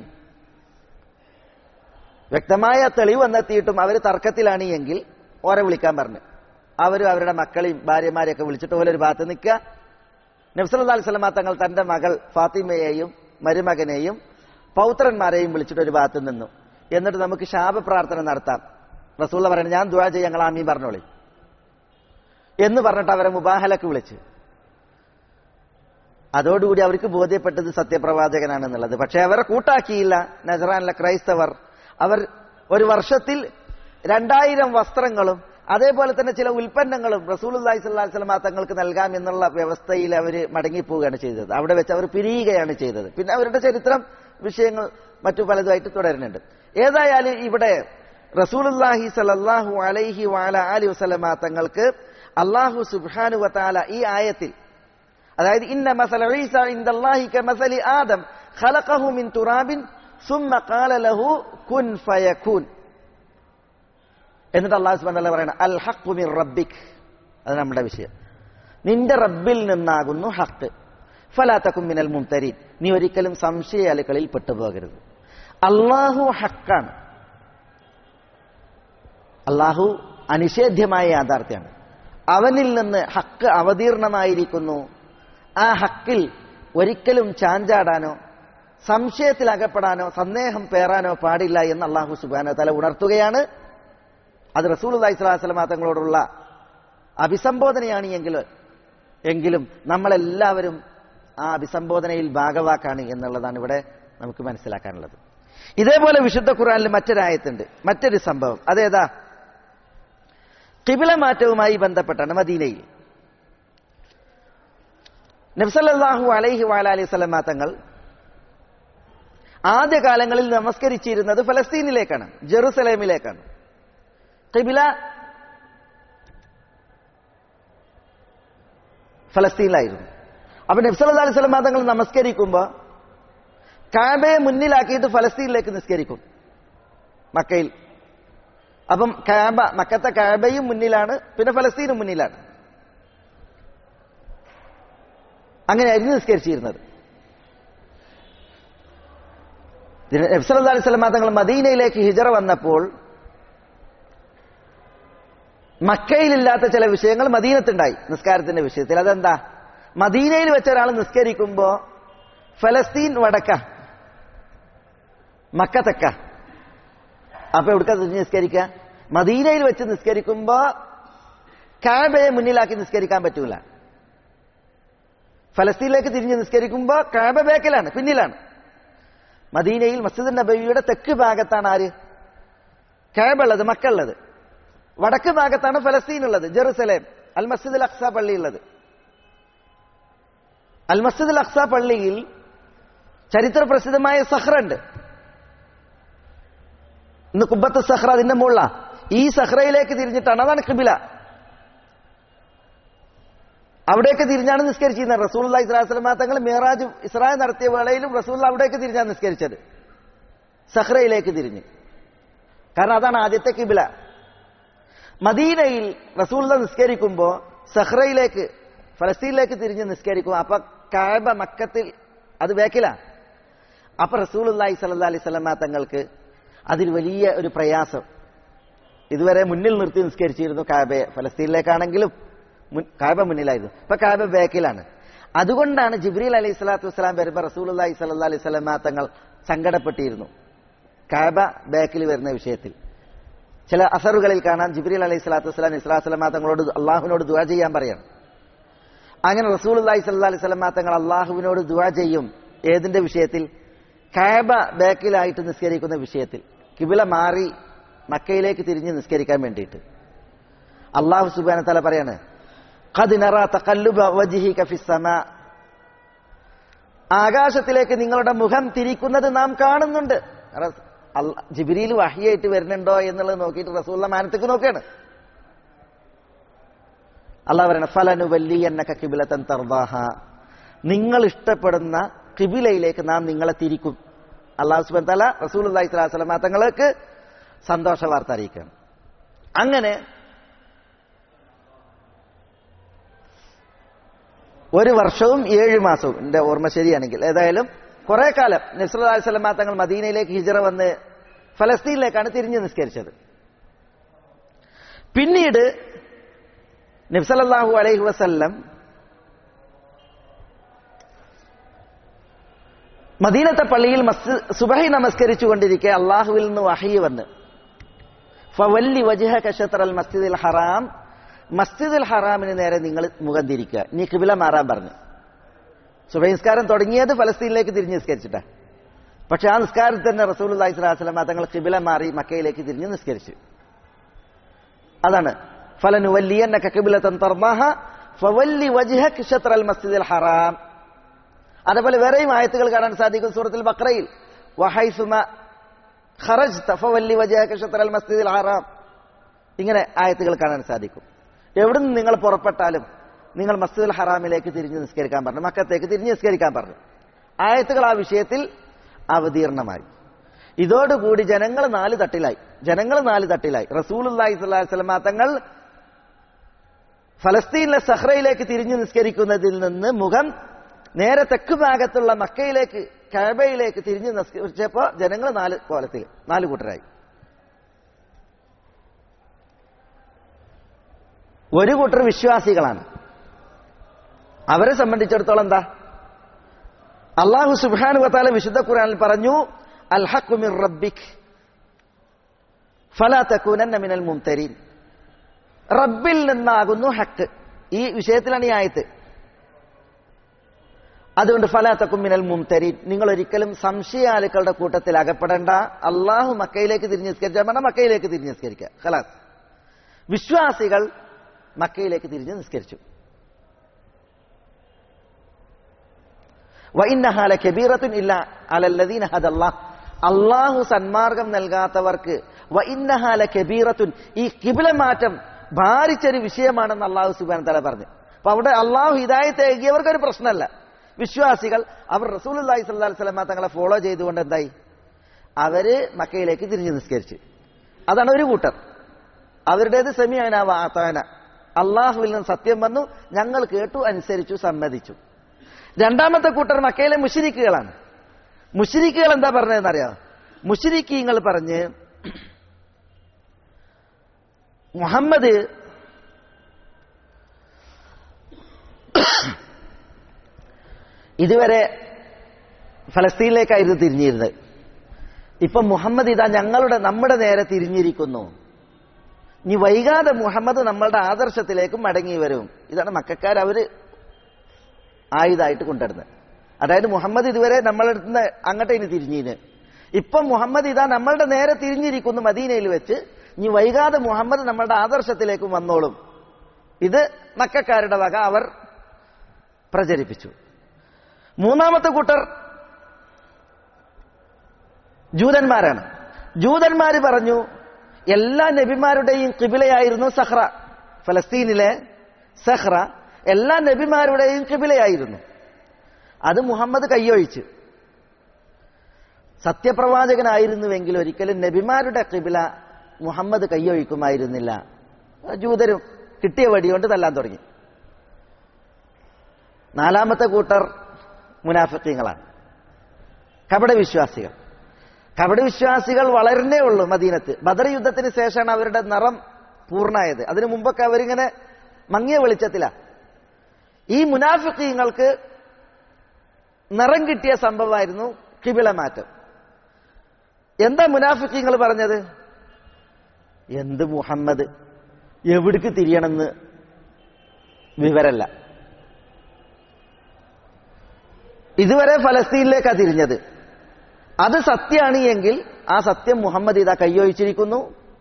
വ്യക്തമായ തെളിവ് വന്നെത്തിയിട്ടും അവർ തർക്കത്തിലാണ് എങ്കിൽ ഓരെ വിളിക്കാൻ പറഞ്ഞു അവരും അവരുടെ മക്കളെയും ഭാര്യമാരെയൊക്കെ വിളിച്ചിട്ട് പോലെ ഒരു ഭാഗത്ത് നിൽക്കുക നബ്സല്ലാ അലിസ്ലാം തങ്ങൾ തന്റെ മകൾ ഫാത്തിമയെയും മരുമകനെയും പൗത്രന്മാരെയും വിളിച്ചിട്ട് ഒരു ഭാഗത്ത് നിന്നു എന്നിട്ട് നമുക്ക് ശാപപ്രാർത്ഥന നടത്താം റസൂള്ള പറയുന്നത് ഞാൻ ദുആ ചെയ്യാം ഞങ്ങൾ ആമീൻ പറഞ്ഞോളി എന്ന് പറഞ്ഞിട്ട് അവരെ മുബാഹലക്ക് വിളിച്ച് അതോടുകൂടി അവർക്ക് ബോധ്യപ്പെട്ടത് സത്യപ്രവാചകനാണെന്നുള്ളത് പക്ഷെ അവരെ കൂട്ടാക്കിയില്ല നജറാനിലെ ക്രൈസ്തവർ അവർ ഒരു വർഷത്തിൽ രണ്ടായിരം വസ്ത്രങ്ങളും അതേപോലെ തന്നെ ചില ഉൽപ്പന്നങ്ങളും റസൂലുല്ലാഹി സ്വല്ലല്ലാഹി അലൈഹി വസല്ലം തങ്ങൾക്ക് നൽകാം എന്നുള്ള വ്യവസ്ഥയിൽ അവർ മടങ്ങിപ്പോവുകയാണ് ചെയ്തത് അവിടെ വെച്ച് അവർ പിരിയുകയാണ് ചെയ്തത് പിന്നെ അവരുടെ ചരിത്രം വിഷയങ്ങൾ മറ്റു പലതുമായിട്ട് തുടരുന്നുണ്ട് ഏതായാലും ഇവിടെ റസൂലുല്ലാഹി സല്ലല്ലാഹു അലൈഹി വഅല അലി വസല്ലമ തങ്ങൾക്ക് അള്ളാഹു സുബ്ഹാനു വതആല ഈ ആയത്തിൽ അതായത് ഇന്ന മസല ഈസ ഇൻദല്ലാഹി കമസലി ആദം ഖലഖഹു മിൻ തുറാബിൻ സുമ്മ ഖാല ലഹു കുൻ ഫയകൂൻ എന്നിട്ട് അള്ളാഹു സുബ്ഹാനഹു വതആല പറയണം അൽ ഹഖ്ഖു മിൻ റബ്ബിക് അത് നമ്മുടെ വിഷയം നിന്റെ റബ്ബിൽ നിന്നാകുന്നു ഹക്ക് ഫലാത്തക്കും മിനൽ മുംതരീൻ നീ ഒരിക്കലും സംശയാലുക്കളിൽ പെട്ടുപോകരുത് അള്ളാഹു ഹക്കാണ് അള്ളാഹു അനിഷേധ്യമായ യാഥാർത്ഥ്യമാണ് അവനിൽ നിന്ന് ഹക്ക് അവതീർണമായിരിക്കുന്നു ആ ഹക്കിൽ ഒരിക്കലും ചാഞ്ചാടാനോ സംശയത്തിൽ അകപ്പെടാനോ സന്ദേഹം പേറാനോ പാടില്ല എന്ന് അള്ളാഹു സുബാന തല ഉണർത്തുകയാണ് അത് റസൂൽ അള്ളഹി സ്വലാസ്ലമ തങ്ങളോടുള്ള അഭിസംബോധനയാണ് എങ്കിൽ എങ്കിലും നമ്മളെല്ലാവരും ആ അഭിസംബോധനയിൽ ഭാഗവാക്കാണ് എന്നുള്ളതാണ് ഇവിടെ നമുക്ക് മനസ്സിലാക്കാനുള്ളത് ഇതേപോലെ വിശുദ്ധ ഖുറാനിൽ മറ്റൊരായത്തുണ്ട് മറ്റൊരു സംഭവം അതേതാ കിബില മാറ്റവുമായി ബന്ധപ്പെട്ടാണ് മദീനയിൽ നബ്സല്ലാഹു അലൈഹി വാല അലൈഹി സ്വലമാ തങ്ങൾ ആദ്യകാലങ്ങളിൽ നമസ്കരിച്ചിരുന്നത് ഫലസ്തീനിലേക്കാണ് ജെറുസലേമിലേക്കാണ് കിബില ഫലസ്തീനിലായിരുന്നു അപ്പൊ നബ്സല്ലാ അലൈഹി സ്വലമാ തങ്ങൾ നമസ്കരിക്കുമ്പോൾ കാബയെ മുന്നിലാക്കിയിട്ട് ഫലസ്തീനിലേക്ക് നിസ്കരിക്കും മക്കയിൽ അപ്പം കാബ മക്കത്തെ കാബയും മുന്നിലാണ് പിന്നെ ഫലസ്തീനും മുന്നിലാണ് അങ്ങനെയായിരുന്നു നിസ്കരിച്ചിരുന്നത് നബ്സല്ലാ അലൈഹി സ്വലമാ തങ്ങൾ മദീനയിലേക്ക് ഹിജറ വന്നപ്പോൾ മക്കയിലില്ലാത്ത ചില വിഷയങ്ങൾ മദീനത്തുണ്ടായി നിസ്കാരത്തിന്റെ വിഷയത്തിൽ അതെന്താ മദീനയിൽ വെച്ച ഒരാൾ നിസ്കരിക്കുമ്പോ ഫലസ്തീൻ വടക്ക മക്ക തെക്ക അപ്പൊ എവിടുക്ക തിരിഞ്ഞ് നിസ്കരിക്ക മദീനയിൽ വെച്ച് നിസ്കരിക്കുമ്പോ കാബയെ മുന്നിലാക്കി നിസ്കരിക്കാൻ പറ്റൂല ഫലസ്തീനിലേക്ക് തിരിഞ്ഞ് നിസ്കരിക്കുമ്പോ കാബ ബേക്കിലാണ് പിന്നിലാണ് മദീനയിൽ മസ്ജിദ് നബിയുടെ തെക്ക് ഭാഗത്താണ് ആര് കാബ ഉള്ളത് മക്ക ഉള്ളത് വടക്ക് ഭാഗത്താണ് ഫലസ്തീൻ ഉള്ളത് ജെറുസലേം അൽ മസ്ജിദ് അൽ അക്സ പള്ളി ഉള്ളത് അൽ മസ്ജിദ് അൽ അക്സ പള്ളിയിൽ ചരിത്ര പ്രസിദ്ധമായ സഹ്റുണ്ട് ഇന്ന് കുബത്ത് സഹ്റ അതിന്റെ മുകളില ഈ സഹ്റയിലേക്ക് തിരിഞ്ഞിട്ടാണ് അതാണ് കിബില അവിടേക്ക് തിരിഞ്ഞാണ് നിസ്കരിച്ചിരുന്നത് റസൂൽ ഇസ്ലാസ്ലമ തങ്ങൾ മിറാജ് ഇസ്രായേൽ നടത്തിയ വേളയിലും റസൂൽ അവിടേക്ക് തിരിഞ്ഞാണ് നിസ്കരിച്ചത് സഹ്റയിലേക്ക് തിരിഞ്ഞ് കാരണം അതാണ് ആദ്യത്തെ കിബില മദീനയിൽ റസൂൽ നിസ്കരിക്കുമ്പോ സഹ്റയിലേക്ക് ഫലസ്തീനിലേക്ക് തിരിഞ്ഞ് നിസ്കരിക്കും അപ്പൊ കാബ മക്കത്തിൽ അത് വേക്കില അപ്പൊ റസൂൽ അള്ളാഹി സല്ലാ അലൈഹി സ്വലമ തങ്ങൾക്ക് അതിൽ വലിയ ഒരു പ്രയാസം ഇതുവരെ മുന്നിൽ നിർത്തി നിസ്കരിച്ചിരുന്നു കാബയെ ഫലസ്തീനിലേക്കാണെങ്കിലും കാബ മുന്നിലായിരുന്നു ഇപ്പൊ കാബ ബേക്കിലാണ് അതുകൊണ്ടാണ് ജിബ്രീൽ അലൈഹി സ്വലാത്തു വസ്സലാം വരുമ്പോൾ റസൂൽ അള്ളാഹി സല്ലാ അലൈഹി സ്വലമ തങ്ങൾ സങ്കടപ്പെട്ടിരുന്നു കാബ ബേക്കിൽ വരുന്ന വിഷയത്തിൽ ചില അസറുകളിൽ കാണാൻ ജിബ്രീൽ അലൈഹി സ്വലാത്തു വസ്സലാം ഇസ്ലാസ്ലമ തങ്ങളോട് അള്ളാഹുവിനോട് ദുവാ ചെയ്യാൻ പറയണം അങ്ങനെ റസൂൽ അള്ളാഹി സല്ലാ അലൈഹി സ്വലമ തങ്ങൾ അള്ളാഹുവിനോട് ദുവാ ചെയ്യും ഏതിന്റെ വിഷയത്തിൽ കാബ ബേക്കിലായിട്ട് നിസ്കരിക്കുന്ന വിഷയത്തിൽ കിബില മാറി മക്കയിലേക്ക് തിരിഞ്ഞ് നിസ്കരിക്കാൻ വേണ്ടിയിട്ട് അള്ളാഹു സുബാന തല പറയാണ് ആകാശത്തിലേക്ക് നിങ്ങളുടെ മുഖം തിരിക്കുന്നത് നാം കാണുന്നുണ്ട് ജിബിരിയിൽ വഹിയായിട്ട് വരുന്നുണ്ടോ എന്നുള്ളത് നോക്കിയിട്ട് റസൂള്ള മാനത്തേക്ക് നോക്കുകയാണ് അള്ളാഹ് പറയണ ഫലനു വല്ലി എന്നൊക്കെ കിബിലത്തൻ തർദാഹ നിങ്ങൾ ഇഷ്ടപ്പെടുന്ന കിബിലയിലേക്ക് നാം നിങ്ങളെ തിരിക്കും അള്ളാഹു സുബൻ തല റസൂൽ അള്ളഹി സ്വലാസ്ലമ തങ്ങൾക്ക് സന്തോഷ വാർത്ത അറിയിക്കണം അങ്ങനെ ഒരു വർഷവും ഏഴ് മാസവും എന്റെ ഓർമ്മ ശരിയാണെങ്കിൽ ഏതായാലും കുറെ കാലം നസ്രുല്ലാ സ്വലമ തങ്ങൾ മദീനയിലേക്ക് ഹിജറ വന്ന് ഫലസ്തീനിലേക്കാണ് തിരിഞ്ഞു നിസ്കരിച്ചത് പിന്നീട് നബ്സലല്ലാഹു അലൈഹി വസല്ലം മദീനത്തെ പള്ളിയിൽ മസ്ജി സുബഹി നമസ്കരിച്ചു കൊണ്ടിരിക്കെ അള്ളാഹുവിൽ നിന്ന് വഹി വന്ന് ഫവല്ലി വജഹ കഷത്തറൽ മസ്ജിദുൽ ഹറാം മസ്ജിദുൽ ഹറാമിന് നേരെ നിങ്ങൾ മുഖം തിരിക്കുക നീ കിബില മാറാൻ പറഞ്ഞു സുബഹി നിസ്കാരം തുടങ്ങിയത് ഫലസ്തീനിലേക്ക് തിരിഞ്ഞ് നിസ്കരിച്ചിട്ടാ പക്ഷെ ആ നിസ്കാരത്തിൽ തന്നെ റസൂൽ അള്ളഹി സ്വലാസ്ലമ തങ്ങൾ കിബില മാറി മക്കയിലേക്ക് തിരിഞ്ഞ് നിസ്കരിച്ചു അതാണ് ഫലനുവല്ലിയന്നക കിബിലത്തൻ തർമാഹ ഫവല്ലി വജ്ഹക ഷത്റൽ മസ്ജിദുൽ ഹറാം അതേപോലെ വേറെയും ആയത്തുകൾ കാണാൻ സാധിക്കും സൂറത്തുൽ ബക്രയിൽ വഹൈസുമ ഖറജ്ത ഫവല്ലി വജ്ഹക ഷത്റൽ മസ്ജിദുൽ ഹറാം ഇങ്ങനെ ആയത്തുകൾ കാണാൻ സാധിക്കും എവിടുന്ന് നിങ്ങൾ പുറപ്പെട്ടാലും നിങ്ങൾ മസ്ജിദുൽ ഹറാമിലേക്ക് തിരിഞ്ഞ് നിസ്കരിക്കാൻ പറഞ്ഞു മക്കത്തേക്ക് തിരിഞ്ഞ് നിസ്കരിക്കാൻ പറഞ്ഞു ആയത്തുകൾ ആ വിഷയത്തിൽ അവതീർണമായി ഇതോടുകൂടി ജനങ്ങൾ നാല് തട്ടിലായി ജനങ്ങൾ നാല് തട്ടിലായി റസൂലുല്ലാഹി സ്വല്ലല്ലാഹി അലൈഹി വസല്ലമ തങ്ങൾ ഫലസ്തീനിലെ സഹ്റയിലേക്ക് തിരിഞ്ഞു നിസ്കരിക്കുന്നതിൽ നിന്ന് മുഖം നേരെ തെക്ക് ഭാഗത്തുള്ള മക്കയിലേക്ക് കഴബയിലേക്ക് തിരിഞ്ഞു നിസ്കരിച്ചപ്പോ ജനങ്ങൾ നാല് കോലത്തിൽ നാല് കൂട്ടരായി ഒരു കൂട്ടർ വിശ്വാസികളാണ് അവരെ സംബന്ധിച്ചിടത്തോളം എന്താ അള്ളാഹു സുബാനു വത്താല വിശുദ്ധ ഖുർആനിൽ പറഞ്ഞു അൽഹഖുമിർ റബ്ബിക് ഫലാ തകൂനന്ന മിനൽ മുംതരീൻ റബ്ബിൽ നിന്നാകുന്നു ഹക്ക് ഈ വിഷയത്തിലാണ് ഈ ആയത്ത് അതുകൊണ്ട് ഫലാത്തക്കും മിനൽ മുംതരീൻ നിങ്ങൾ ഒരിക്കലും സംശയാലുക്കളുടെ കൂട്ടത്തിൽ അകപ്പെടേണ്ട അള്ളാഹു മക്കയിലേക്ക് തിരിഞ്ഞ് നിസ്കരിച്ചാൽ പറഞ്ഞാൽ മക്കയിലേക്ക് തിരിഞ്ഞ് നിസ്കരിക്കുക ഖലാസ് വിശ്വാസികൾ മക്കയിലേക്ക് തിരിഞ്ഞ് നിസ്കരിച്ചു വൈന്നഹാല കബീറത്തുൻ ഇല്ല അലല്ലദീന ഹദല്ലാ അള്ളാഹു സന്മാർഗം നൽകാത്തവർക്ക് വൈന്നഹാല കബീറത്തുൻ ഈ കിബില മാറ്റം ഭാരിച്ചൊരു വിഷയമാണെന്ന് അള്ളാഹു സുബാൻ തല പറഞ്ഞു അപ്പൊ അവിടെ അള്ളാഹു ഹിദായത്ത് ഏകിയവർക്ക് ഒരു പ്രശ്നമല്ല വിശ്വാസികൾ അവർ റസൂൽ അള്ളാഹി സ്വല്ലാ സ്വലമ തങ്ങളെ ഫോളോ ചെയ്തുകൊണ്ട് എന്തായി അവര് മക്കയിലേക്ക് തിരിഞ്ഞു നിസ്കരിച്ച് അതാണ് ഒരു കൂട്ടർ അവരുടേത് സെമിയാന വാത്താന അള്ളാഹുവിൽ നിന്ന് സത്യം വന്നു ഞങ്ങൾ കേട്ടു അനുസരിച്ചു സമ്മതിച്ചു രണ്ടാമത്തെ കൂട്ടർ മക്കയിലെ മുഷിരിക്കുകളാണ് മുഷിരിക്കുകൾ എന്താ പറഞ്ഞതെന്നറിയാം മുഷിരിക്കീങ്ങൾ പറഞ്ഞ് മുഹമ്മദ് ഇതുവരെ ഫലസ്തീനിലേക്കായിരുന്നു തിരിഞ്ഞിരുന്നത് ഇപ്പൊ മുഹമ്മദ് ഇതാ ഞങ്ങളുടെ നമ്മുടെ നേരെ തിരിഞ്ഞിരിക്കുന്നു ഇനി വൈകാതെ മുഹമ്മദ് നമ്മളുടെ ആദർശത്തിലേക്ക് മടങ്ങി വരും ഇതാണ് മക്കാർ അവര് ആയുധമായിട്ട് കൊണ്ടുവരുന്നത് അതായത് മുഹമ്മദ് ഇതുവരെ നമ്മളുടെ അടുത്ത് അങ്ങോട്ട് ഇനി തിരിഞ്ഞിന് ഇപ്പൊ മുഹമ്മദ് ഇതാ നമ്മളുടെ നേരെ തിരിഞ്ഞിരിക്കുന്നു മദീനയിൽ വെച്ച് ഇനി വൈകാതെ മുഹമ്മദ് നമ്മളുടെ ആദർശത്തിലേക്ക് വന്നോളും ഇത് മക്കാരുടെ വക അവർ പ്രചരിപ്പിച്ചു മൂന്നാമത്തെ കൂട്ടർ ജൂതന്മാരാണ് ജൂതന്മാര് പറഞ്ഞു എല്ലാ നബിമാരുടെയും കിബിലയായിരുന്നു സഹ്റ ഫലസ്തീനിലെ സഹ്റ എല്ലാ നബിമാരുടെയും കിബിലയായിരുന്നു അത് മുഹമ്മദ് കയ്യൊഴിച്ച് സത്യപ്രവാചകനായിരുന്നുവെങ്കിൽ ഒരിക്കലും നബിമാരുടെ കിബില മുഹമ്മദ് കയ്യൊഴിക്കുമായിരുന്നില്ല ജൂതരും കിട്ടിയ വടികൊണ്ട് തല്ലാൻ തുടങ്ങി നാലാമത്തെ കൂട്ടർ മുനാഫിക്കങ്ങളാണ് കപട വിശ്വാസികൾ കപട വിശ്വാസികൾ വളരുന്നേ ഉള്ളൂ മദീനത്ത് ബദർ യുദ്ധത്തിന് ശേഷമാണ് അവരുടെ നിറം പൂർണ്ണമായത് അതിനു മുമ്പൊക്കെ അവരിങ്ങനെ മങ്ങിയ വെളിച്ചത്തില ഈ മുനാഫിക്കങ്ങൾക്ക് നിറം കിട്ടിയ സംഭവമായിരുന്നു കിബിള മാറ്റം എന്താ മുനാഫിക്കങ്ങൾ പറഞ്ഞത് എന്ത് മുഹമ്മദ് എവിടേക്ക് തിരിയണമെന്ന് വിവരല്ല ഇതുവരെ ഫലസ്തീനിലേക്കാണ് തിരിഞ്ഞത് അത് സത്യമാണ് എങ്കിൽ ആ സത്യം മുഹമ്മദ് ഇതാ കൈയൊഴിച്ചിരിക്കുന്നു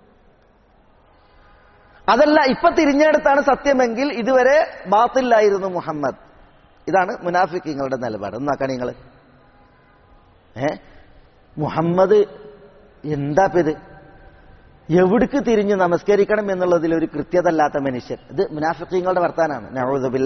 അതല്ല ഇപ്പൊ തിരിഞ്ഞെടുത്താണ് സത്യമെങ്കിൽ ഇതുവരെ ബാത്തിലായിരുന്നു മുഹമ്മദ് ഇതാണ് മുനാഫിക്കിങ്ങളുടെ നിലപാട് ഒന്നാക്കാൻ നിങ്ങൾ ഏ മുഹമ്മദ് എന്താ ഇത് എവിടേക്ക് തിരിഞ്ഞ് നമസ്കരിക്കണം എന്നുള്ളതിൽ ഒരു കൃത്യതല്ലാത്ത മനുഷ്യൻ ഇത് മുനാഫിക്കിങ്ങളുടെ വർത്താനാണ് നവൂദുബില്ല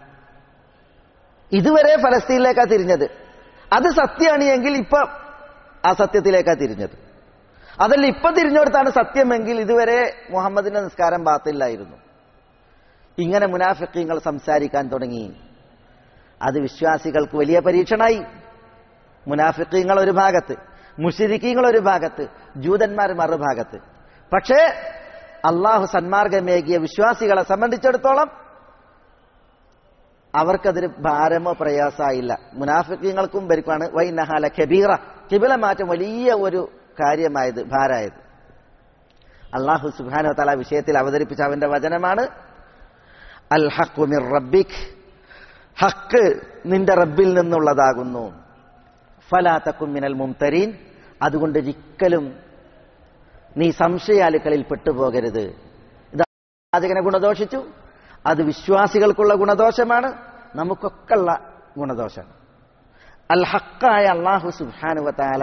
ഇതുവരെ ഫലസ്തീനിലേക്കാ തിരിഞ്ഞത് അത് സത്യമാണ് എങ്കിൽ ഇപ്പൊ ആ സത്യത്തിലേക്കാ തിരിഞ്ഞത് അതല്ല ഇപ്പൊ തിരിഞ്ഞെടുത്താണ് സത്യമെങ്കിൽ ഇതുവരെ മുഹമ്മദിന്റെ നിസ്കാരം ബാത്തില്ലായിരുന്നു ഇങ്ങനെ മുനാഫിക്കങ്ങൾ സംസാരിക്കാൻ തുടങ്ങി അത് വിശ്വാസികൾക്ക് വലിയ പരീക്ഷണായി മുനാഫിക്കങ്ങൾ ഒരു ഭാഗത്ത് മുഷിരിക്കീങ്ങൾ ഒരു ഭാഗത്ത് ജൂതന്മാർ മറുഭാഗത്ത് പക്ഷേ അള്ളാഹു സന്മാർഗമേകിയ വിശ്വാസികളെ സംബന്ധിച്ചിടത്തോളം അവർക്കതൊരു ഭാരമോ പ്രയാസമായില്ല മുനാഫിക്കങ്ങൾക്കും വരുക്കാണ് വൈനഹാല കബീറ കിബില മാറ്റം വലിയ ഒരു കാര്യമായത് ഭാരമായത് അള്ളാഹു സുബാനോ തല വിഷയത്തിൽ അവതരിപ്പിച്ച അവന്റെ വചനമാണ് അൽ ഹഖു മിർ റബ്ബിക് ഹക്ക് നിന്റെ റബ്ബിൽ നിന്നുള്ളതാകുന്നു ഫലാത്തക്കും മിനൽ മുംതരീൻ അതുകൊണ്ട് ഒരിക്കലും നീ സംശയാലുക്കളിൽ പെട്ടുപോകരുത് ഇത് അതിനെ ഗുണദോഷിച്ചു അത് വിശ്വാസികൾക്കുള്ള ഗുണദോഷമാണ് നമുക്കൊക്കെയുള്ള ഗുണദോഷം അൽ ഹക്കായ അള്ളാഹു സുബാനുവത്താല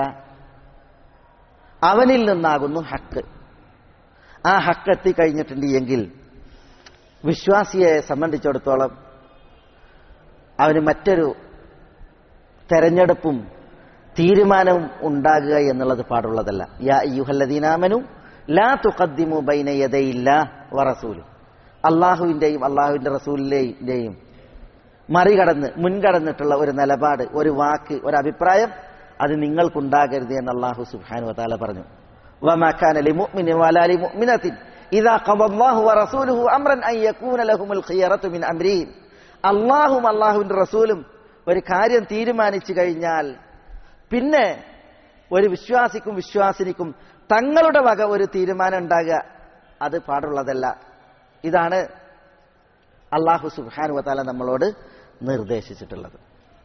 അവനിൽ നിന്നാകുന്നു ഹക്ക് ആ ഹക്ക് എത്തിക്കഴിഞ്ഞിട്ടുണ്ട് എങ്കിൽ വിശ്വാസിയെ സംബന്ധിച്ചിടത്തോളം അവന് മറ്റൊരു തെരഞ്ഞെടുപ്പും തീരുമാനവും ഉണ്ടാകുക എന്നുള്ളത് പാടുള്ളതല്ല യാ യുഹല്ലദീനാമനു ലാ തുഖദ്ദിമു ബൈന യദയില്ല വറസൂല് അള്ളാഹുവിന്റെയും അള്ളാഹുവിന്റെ റസൂലിന്റെയും മറികടന്ന് മുൻകടന്നിട്ടുള്ള ഒരു നിലപാട് ഒരു വാക്ക് ഒരു അഭിപ്രായം അത് നിങ്ങൾക്കുണ്ടാകരുത് എന്ന് അള്ളാഹു സുബ്ഹാനു വതാല പറഞ്ഞു وما كان لمؤمن ولا لمؤمنة إذا قضى الله ورسوله أمرا أن يكون لهم الخيرة من أمرهم അള്ളാഹും അള്ളാഹുവിന്റെ റസൂലും ഒരു കാര്യം തീരുമാനിച്ചു കഴിഞ്ഞാൽ പിന്നെ ഒരു വിശ്വാസിക്കും വിശ്വാസിനിക്കും തങ്ങളുടെ വക ഒരു തീരുമാനം ഉണ്ടാകുക അത് പാടുള്ളതല്ല ഇതാണ് അള്ളാഹു സുബാനു വതാല നമ്മളോട് നിർദ്ദേശിച്ചിട്ടുള്ളത്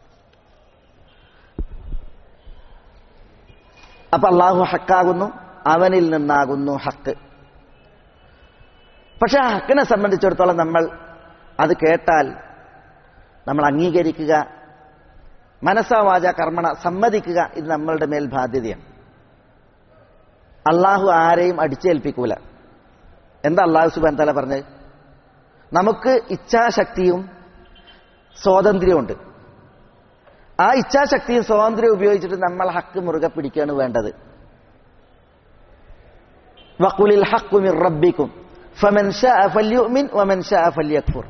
അപ്പൊ അള്ളാഹു ഹക്കാകുന്നു അവനിൽ നിന്നാകുന്നു ഹക്ക് പക്ഷെ ആ ഹക്കിനെ സംബന്ധിച്ചിടത്തോളം നമ്മൾ അത് കേട്ടാൽ നമ്മൾ അംഗീകരിക്കുക മനസ്സാവാച കർമ്മണ സമ്മതിക്കുക ഇത് നമ്മളുടെ മേൽ ബാധ്യതയാണ് അള്ളാഹു ആരെയും അടിച്ചേൽപ്പിക്കൂല എന്താ അള്ളാഹു സുബാൻ തല പറഞ്ഞത് നമുക്ക് ഇച്ഛാശക്തിയും സ്വാതന്ത്ര്യമുണ്ട് ആ ഇച്ഛാശക്തിയും സ്വാതന്ത്ര്യവും ഉപയോഗിച്ചിട്ട് നമ്മൾ ഹക്ക് മുറുകെ പിടിക്കുകയാണ് വേണ്ടത് വഖുലിൽ ഹഖ്ഖു മിർ റബ്ബിക്കും ഫമൻ ശാഅ ഫല്യുമിൻ വമൻ ശാഅ ഫല്യക്ഫുർ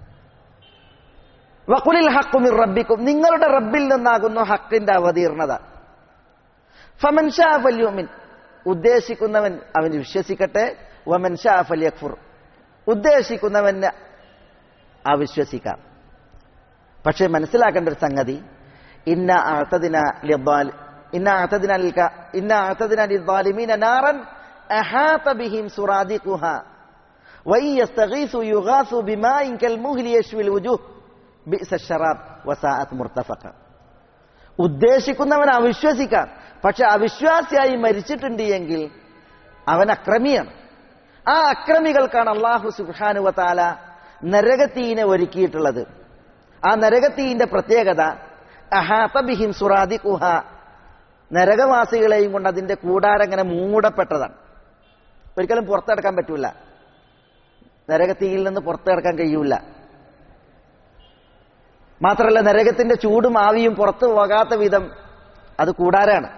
വഖുലിൽ ഹഖ്ഖു മിർ റബ്ബിക്കും നിങ്ങളുടെ റബ്ബിൽ നിന്നാകുന്നു ഹക്കിന്റെ അവതീർണത ഫമൻ ശാഅ ഫല്യുമിൻ ഉദ്ദേശിക്കുന്നവൻ അവൻ വിശ്വസിക്കട്ടെ വമൻ ശാഅ ഫല്യക്ഫുർ ഉദ്ദേശിക്കുന്നവന് അവിശ്വസിക്കാം പക്ഷെ മനസ്സിലാക്കേണ്ട ഒരു സംഗതി ഇന്ന അഅതദിന ലിദ്ദാൽ ഇന്ന അഅതദിന ലിൽക ഇന്ന അഅതദിന ലിദ്ദാലിമീന നാറൻ അഹാത ബിഹിം സുറാദിഖുഹ വൈ യസ്തഗീസു യുഗാസു ബിമാഇൻ കൽമുഹ്ലി യശ്വിൽ വുജൂഹ് ബിഅസ ശറാബ് വസാഅത് മുർത്തഫഖ ഉദ്ദേശിക്കുന്നവൻ അവിശ്വസിക്കാം പക്ഷെ അവിശ്വാസിയായി മരിച്ചിട്ടുണ്ട് എങ്കിൽ അവൻ അക്രമിയാണ് ആ അക്രമികൾക്കാണ് അള്ളാഹു സുബാനുവത്താല നരകത്തീനെ ഒരുക്കിയിട്ടുള്ളത് ആ നരകത്തീന്റെ പ്രത്യേകത അഹാതബിഹിം സുറാദി കുഹ നരകവാസികളെയും കൊണ്ട് അതിന്റെ കൂടാരം ഇങ്ങനെ മൂടപ്പെട്ടതാണ് ഒരിക്കലും പുറത്തെടുക്കാൻ പറ്റൂല നരകത്തീയിൽ നിന്ന് പുറത്തെടുക്കാൻ കഴിയൂല മാത്രമല്ല നരകത്തിന്റെ ചൂടും ആവിയും പുറത്തു പോകാത്ത വിധം അത് കൂടാരാണ്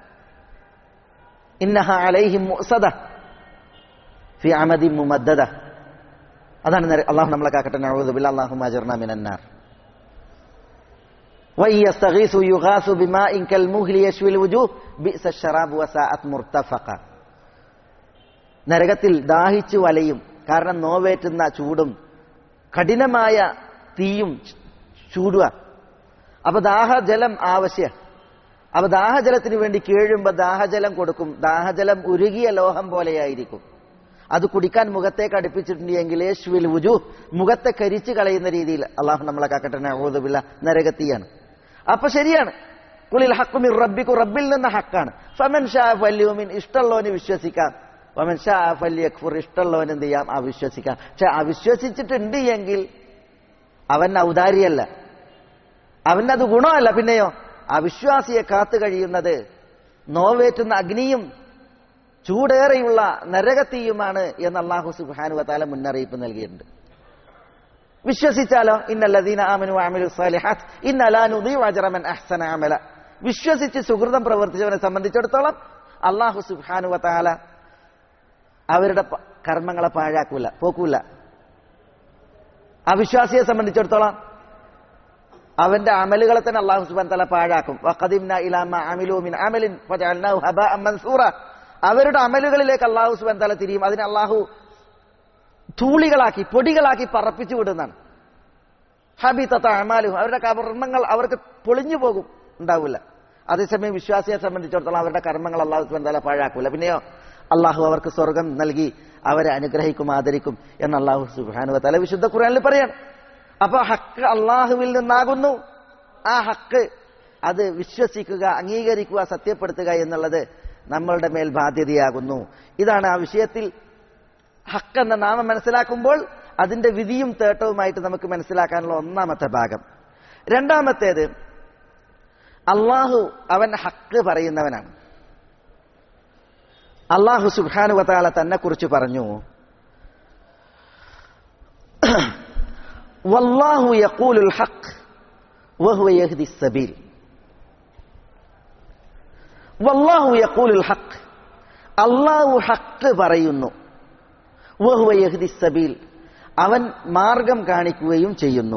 ഇന്നഹ അലൈഹിം മുസദ ഫി അമദി മുമദ്ദദ അതാണ് അള്ളാഹു നമ്മളെ കാക്കട്ടെ നഊദു ബില്ലാ അല്ലാഹുമ്മ അജർനാ മിനന്നാർ ويستغيث يغاث بماء كالمهل يشوي الوجوه بئس الشراب وساءت مرتفقا നരകത്തിൽ ദാഹിച്ചു വലയും കാരണം നോവേറ്റുന്ന ചൂടും കഠിനമായ തീയും ചൂടുക അപ്പൊ ദാഹജലം ആവശ്യ അപ്പൊ ദാഹജലത്തിന് വേണ്ടി കീഴുമ്പോ ദാഹജലം കൊടുക്കും ദാഹജലം ഉരുകിയ ലോഹം പോലെയായിരിക്കും അത് കുടിക്കാൻ മുഖത്തേക്ക് അടുപ്പിച്ചിട്ടുണ്ട് എങ്കിൽ യേശുവിൽ വുജു മുഖത്തെ കരിച്ചു കളയുന്ന രീതിയിൽ അള്ളാഹു നമ്മളെ കാക്കട്ടെ നഊദുബില്ല നരകത്തിയാണ് അപ്പൊ ശരിയാണ് കുളിൽ ഹക്കുമിർ റബ്ബിക്കു റബ്ബിൽ നിന്ന് ഹക്കാണ് ഫമൻ ഷാ ഫല്യൂമിൻ ഇഷ്ടമുള്ളവന് വിശ്വസിക്കാം ഫമൻ ഷാ ഫല്യഖ്ഫുർ ഇഷ്ടമുള്ളവൻ എന്ത് ചെയ്യാം അവിശ്വസിക്കാം പക്ഷെ അവിശ്വസിച്ചിട്ടുണ്ട് എങ്കിൽ അവൻ ഔദാരിയല്ല അവനത് ഗുണമല്ല പിന്നെയോ അവിശ്വാസിയെ കാത്തു കഴിയുന്നത് നോവേറ്റുന്ന അഗ്നിയും ചൂടേറെയുള്ള നരകത്തീയുമാണ് എന്ന് അള്ളാഹു സുബാനു വത്താല മുന്നറിയിപ്പ് നൽകിയിട്ടുണ്ട് വിശ്വസിച്ചാലോ ഇന്നല്ലദീന ആമനു അമിലു സാലിഹാത്ത് ഇന്നലാനുദീ വജറമൻ അഹ്സന അമല വിശ്വസിച്ച് സുഹൃതം പ്രവർത്തിച്ചവനെ സംബന്ധിച്ചിടത്തോളം അള്ളാഹു സുബാനു വത്താല അവരുടെ കർമ്മങ്ങളെ പാഴാക്കൂല പോക്കൂല അവിശ്വാസിയെ സംബന്ധിച്ചിടത്തോളം അവന്റെ അമലുകളെ തന്നെ അള്ളാഹു സുബാൻ തല പാഴാക്കും വഖദിംന ഇലാമ അമിലു മിൻ അമലിൻ ഫജഅൽനാഹു ഹബാഅൻ മൻസൂറ അവരുടെ അമലുകളിലേക്ക് അള്ളാഹു സുബാൻ തല തിരിയും അതിനെ അള്ളാഹു ധൂളികളാക്കി പൊടികളാക്കി പറപ്പിച്ചു വിടുന്നതാണ് ഹബിത്തത്ത അമാലും അവരുടെ കർമ്മങ്ങൾ അവർക്ക് പൊളിഞ്ഞു പോകും ഉണ്ടാവില്ല അതേസമയം വിശ്വാസിയെ സംബന്ധിച്ചിടത്തോളം അവരുടെ കർമ്മങ്ങൾ അള്ളാഹു എന്തായാലും പാഴാക്കൂല പിന്നെയോ അള്ളാഹു അവർക്ക് സ്വർഗം നൽകി അവരെ അനുഗ്രഹിക്കും ആദരിക്കും എന്ന് അള്ളാഹു സുബാനു തല വിശുദ്ധ ഖുറാനിൽ പറയാണ് അപ്പൊ ഹക്ക് അള്ളാഹുവിൽ നിന്നാകുന്നു ആ ഹക്ക് അത് വിശ്വസിക്കുക അംഗീകരിക്കുക സത്യപ്പെടുത്തുക എന്നുള്ളത് നമ്മളുടെ മേൽ ബാധ്യതയാകുന്നു ഇതാണ് ആ വിഷയത്തിൽ ഹക്ക് എന്ന നാമം മനസ്സിലാക്കുമ്പോൾ അതിന്റെ വിധിയും തേട്ടവുമായിട്ട് നമുക്ക് മനസ്സിലാക്കാനുള്ള ഒന്നാമത്തെ ഭാഗം രണ്ടാമത്തേത് അള്ളാഹു അവൻ ഹക്ക് പറയുന്നവനാണ് അള്ളാഹു സുബാനു വതാല തന്നെ കുറിച്ച് പറഞ്ഞു വല്ലാഹു യഖൂലുൽ ഹഖ് വഹുവ യഹ്ദി സബീൽ വല്ലാഹു യഖൂലുൽ ഹഖ് അള്ളാഹു ഹക്ക് പറയുന്നു വഹുവ യഹ്ദി സബീൽ അവൻ മാർഗം കാണിക്കുകയും ചെയ്യുന്നു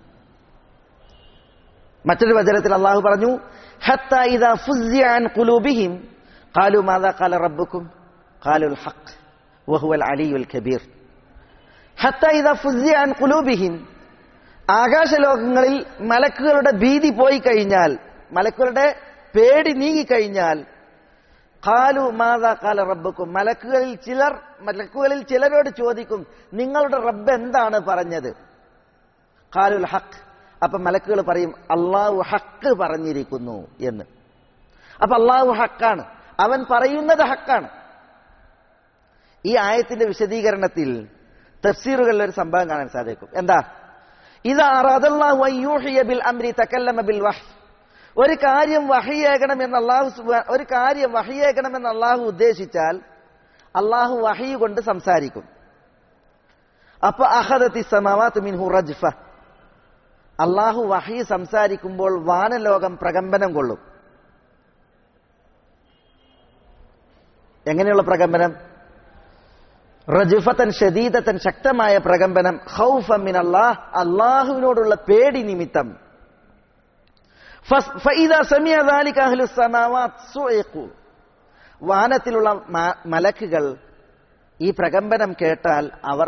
മറ്റൊരു വചനത്തിൽ അള്ളാഹു പറഞ്ഞു ഹത്ത ഇദാ ഫുസ്സിയ അൻ ഖുലൂബിഹിം ഖാലു മാദാ ഖാല റബ്ബുക്കും ഖാലുൽ ഹഖ് വഹുവൽ അലിയുൽ കബീർ ഹത്ത ഇദാ ഫുസ്സിയ അൻ ഖുലൂബിഹിം ആകാശലോകങ്ങളിൽ മലക്കുകളുടെ ഭീതി പോയി കഴിഞ്ഞാൽ മലക്കുകളുടെ പേടി നീങ്ങിക്കഴിഞ്ഞാൽ ഖാലു മാതാ കാല റബ്ബുക്കും മലക്കുകളിൽ ചിലർ മലക്കുകളിൽ ചിലരോട് ചോദിക്കും നിങ്ങളുടെ റബ്ബ് എന്താണ് പറഞ്ഞത് ഖാലുൽ ഹക്ക് അപ്പൊ മലക്കുകൾ പറയും അള്ളാഹു ഹക്ക് പറഞ്ഞിരിക്കുന്നു എന്ന് അപ്പൊ അള്ളാഹു ഹക്കാണ് അവൻ പറയുന്നത് ഹക്കാണ് ഈ ആയത്തിന്റെ വിശദീകരണത്തിൽ തഫ്സീറുകളിൽ ഒരു സംഭവം കാണാൻ സാധിക്കും എന്താ ഇതാ ബിൽ അംരി തക്കല്ലമ ബിൽ വഹ് ഒരു കാര്യം വഹിയേകണമെന്ന് അള്ളാഹു സുബ്ഹാ- ഒരു കാര്യം വഹിയേകണമെന്ന് അള്ളാഹു ഉദ്ദേശിച്ചാൽ അള്ളാഹു വഹി കൊണ്ട് സംസാരിക്കും അപ്പൊ അഹദത്തി സമാവാത്ത് മിൻഹു റജ്ഫ അള്ളാഹു വഹി സംസാരിക്കുമ്പോൾ വാനലോകം പ്രകമ്പനം കൊള്ളും എങ്ങനെയുള്ള പ്രകമ്പനം റജുഫത്തൻ ഷദീദത്തൻ ശക്തമായ പ്രകമ്പനം ഹൗഫ മിൻ അള്ളാഹ് അള്ളാഹുവിനോടുള്ള പേടി നിമിത്തം ഫസ്- ഫഇദാ സമിഅ ذلك أهل السماوات صعقوا. വാനത്തിലുള്ള മ- മലക്കുകൾ ഈ പ്രകമ്പനം കേട്ടാൽ അവർ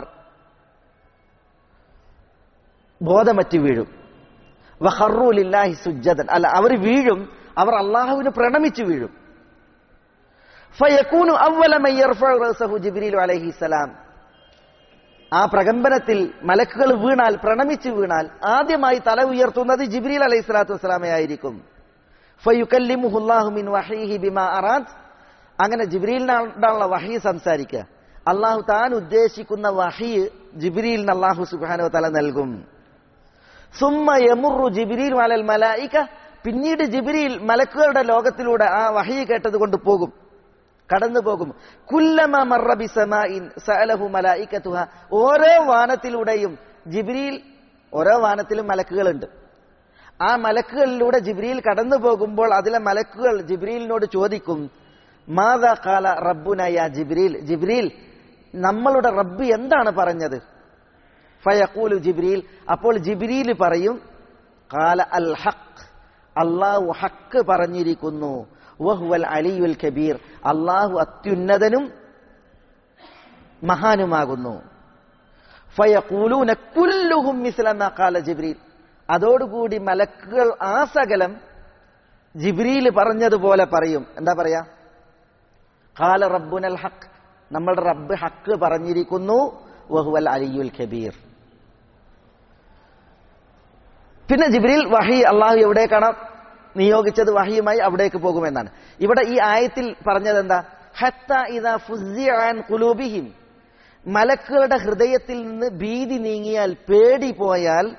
ബോധമറ്റ് വീഴും വഹറു ലില്ലാഹി സുജ്ജദൻ അല്ല അവർ വീഴും അവർ അള്ളാഹുവിന് പ്രണമിച്ചു വീഴും ഫയക്കൂനു അവല മൻ യർഫഉ റഅസഹു ജിബ്രീലു അലൈഹിസ്സലാം ആ പ്രകമ്പനത്തിൽ മലക്കുകൾ വീണാൽ പ്രണമിച്ച് വീണാൽ ആദ്യമായി തല ഉയർത്തുന്നത് ജിബ്രീൽ അലൈഹി സ്വലാത്തു വസ്സലാമെ ആയിരിക്കും ഫയുക്കല്ലിമുഹുല്ലാഹു മിൻ വഹീഹി ബിമാ അറാദ് അങ്ങനെ ജിബ്രീലിനാണുള്ള വഹി സംസാരിക്കുക അള്ളാഹു താൻ ഉദ്ദേശിക്കുന്ന വഹി ജിബ്രീലിന് അള്ളാഹു സുബാനു തല നൽകും സുമ്മ യമുറു ജിബ്രീൽ അലൽ മലായിക പിന്നീട് ജിബ്രീൽ മലക്കുകളുടെ ലോകത്തിലൂടെ ആ വഹി കേട്ടത് കൊണ്ട് പോകും കടന്നു പോകും കുല്ലമ മറ ബിസമാഇൻ സഅലഹു മലായികതുഹ ഓരോ വാനത്തിലൂടെയും ജിബ്രീൽ ഓരോ വാനത്തിലും മലക്കുകളുണ്ട് ആ മലക്കുകളിലൂടെ ജിബ്രീൽ കടന്നു പോകുമ്പോൾ അതിലെ മലക്കുകൾ ജിബ്രീലിനോട് ചോദിക്കും മാതാ കാല റബ്ബുന യാ ജിബ്രീൽ ജിബ്രീൽ നമ്മളുടെ റബ്ബ് എന്താണ് പറഞ്ഞത് ഫയഖൂലു ജിബ്രീൽ അപ്പോൾ ജിബ്രീൽ പറയും കാല അൽ ഹഖ് അള്ളാഹു ഹക്ക് പറഞ്ഞിരിക്കുന്നു വഹുവൽ അലിയുൽ കബീർ അള്ളാഹു അത്യുന്നതനും മഹാനുമാകുന്നു ഫയഖൂലൂന കുല്ലുഹും മിസ്ലമ കാല ജിബ്രീൽ അതോടുകൂടി മലക്കുകൾ ആ സകലം ജിബ്രീൽ പറഞ്ഞതുപോലെ പറയും എന്താ പറയാ കാല റബ്ബുനൽ ഹക്ക് നമ്മളുടെ റബ്ബ് ഹക്ക് പറഞ്ഞിരിക്കുന്നു വഹുവൽ അലിയുൽ കബീർ പിന്നെ ജിബ്രീൽ വഹി അള്ളാഹു എവിടേക്കാണ് നിയോഗിച്ചത് വഹിയുമായി അവിടേക്ക് പോകുമെന്നാണ് ഇവിടെ ഈ ആയത്തിൽ പറഞ്ഞത് എന്താ ഹത്ത ഇദാ ഫുസ്സിഅ അൻ ഖുലൂബിഹിം മലക്കുകളുടെ ഹൃദയത്തിൽ നിന്ന് ഭീതി നീങ്ങിയാൽ പേടി പോയാൽ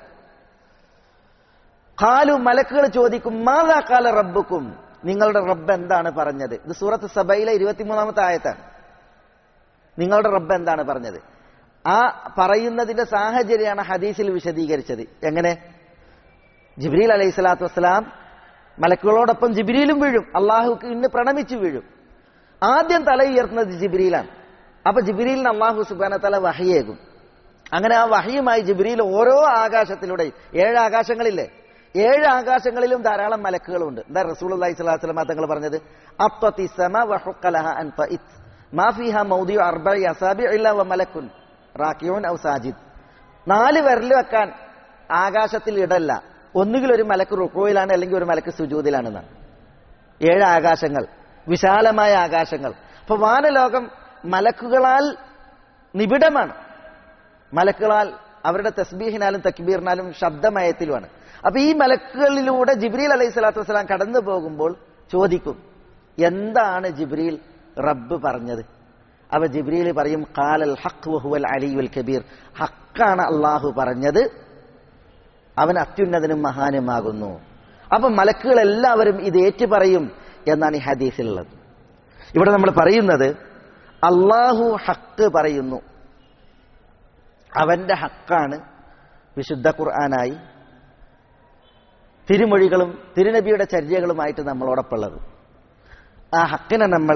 കാലു മലക്കുകൾ ചോദിക്കും മാതാ കാല റബ്ബുക്കും നിങ്ങളുടെ റബ്ബ് എന്താണ് പറഞ്ഞത് ഇത് സൂറത്ത് സബയിലെ ഇരുപത്തിമൂന്നാമത്തെ ആയത്താണ് നിങ്ങളുടെ റബ്ബ് എന്താണ് പറഞ്ഞത് ആ പറയുന്നതിന്റെ സാഹചര്യമാണ് ഹദീസിൽ വിശദീകരിച്ചത് എങ്ങനെ ജിബ്രീൽ അലൈഹി സ്വലാത്തു വസ്സലാം മലക്കുകളോടൊപ്പം ജിബ്രീലും വീഴും അള്ളാഹുക്ക് ഇന്ന് പ്രണമിച്ചു വീഴും ആദ്യം തല ഉയർത്തുന്നത് ജിബ്രീലാണ് അപ്പൊ ജിബ്രീലിന് അള്ളാഹു സുബാന തല വഹിയേകും അങ്ങനെ ആ വഹിയുമായി ജിബ്രീൽ ഓരോ ആകാശത്തിലൂടെയും ഏഴ് ആകാശങ്ങളില്ലേ ഏഴ് ആകാശങ്ങളിലും ധാരാളം മലക്കുകളുണ്ട് എന്താ റസൂൽ അള്ളഹി സ്വലാഹു വസ്ലമ തങ്ങൾ പറഞ്ഞത് അത്വത്തി സമ വഹുക്കലഹ അൻ ഫഇത് മാ ഫീഹ മൗദിയു അർബഇ അസാബി ഇല്ല വ മലക്കുൻ റാക്കിയൂൻ ഔ സാജിദ് നാല് വിരൽ വെക്കാൻ ആകാശത്തിൽ ഇടല്ല ഒന്നുകിൽ ഒരു മലക്ക് റുക്കോയിലാണ് അല്ലെങ്കിൽ ഒരു മലക്ക് സുജൂതിലാണെന്നാണ് ഏഴ് ആകാശങ്ങൾ വിശാലമായ ആകാശങ്ങൾ അപ്പൊ വാനലോകം മലക്കുകളാൽ നിബിഡമാണ് മലക്കുകളാൽ അവരുടെ തസ്ബീഹിനാലും തക്ബീറിനാലും ശബ്ദമയത്തിലുമാണ് അപ്പൊ ഈ മലക്കുകളിലൂടെ ജിബ്രീൽ അലൈഹി സ്വലാത്തു വസ്സലാം കടന്നു പോകുമ്പോൾ ചോദിക്കും എന്താണ് ജിബ്രീൽ റബ്ബ് പറഞ്ഞത് അപ്പൊ ജിബ്രീൽ പറയും കാലൽ ഹഖ് വഹുവൽ അലിയുൽ കബീർ ഹക്കാണ് അള്ളാഹു പറഞ്ഞത് അവൻ അത്യുന്നതനും മഹാനുമാകുന്നു അപ്പൊ മലക്കുകൾ എല്ലാവരും ഇത് ഏറ്റു പറയും എന്നാണ് ഈ ഹദീസിലുള്ളത് ഇവിടെ നമ്മൾ പറയുന്നത് അള്ളാഹു ഹക്ക് പറയുന്നു അവന്റെ ഹക്കാണ് വിശുദ്ധ ഖുർആനായി തിരുമൊഴികളും തിരുനബിയുടെ ചര്യകളുമായിട്ട് നമ്മളോടൊപ്പമുള്ളത് ആ ഹക്കിനെ നമ്മൾ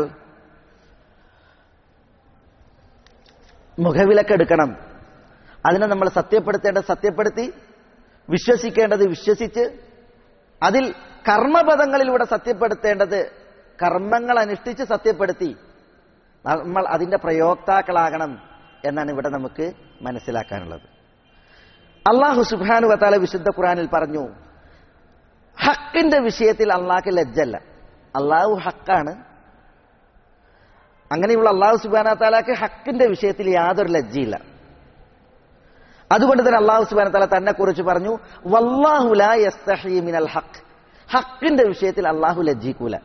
മുഖവിലക്കെടുക്കണം അതിനെ നമ്മൾ സത്യപ്പെടുത്തേണ്ടത് സത്യപ്പെടുത്തി വിശ്വസിക്കേണ്ടത് വിശ്വസിച്ച് അതിൽ കർമ്മപദങ്ങളിലൂടെ സത്യപ്പെടുത്തേണ്ടത് കർമ്മങ്ങൾ അനുഷ്ഠിച്ച് സത്യപ്പെടുത്തി നമ്മൾ അതിന്റെ പ്രയോക്താക്കളാകണം എന്നാണ് ഇവിടെ നമുക്ക് മനസ്സിലാക്കാനുള്ളത് അള്ളാഹു സുബാനു വത്താല വിശുദ്ധ ഖുറാനിൽ പറഞ്ഞു ഹക്കിന്റെ വിഷയത്തിൽ അള്ളാഹ്ക്ക് ലജ്ജല്ല അള്ളാഹു ഹക്കാണ് അങ്ങനെയുള്ള അള്ളാഹു സുബാന താലാക്ക് ഹക്കിന്റെ വിഷയത്തിൽ യാതൊരു ലജ്ജയില്ല അതുകൊണ്ട് തന്നെ അള്ളാഹു സുബാന താല തന്നെ കുറിച്ച് പറഞ്ഞു വല്ലാഹുല മിനൽ ഹക്ക് ഹക്കിന്റെ വിഷയത്തിൽ അള്ളാഹു ലജ്ജിക്കൂല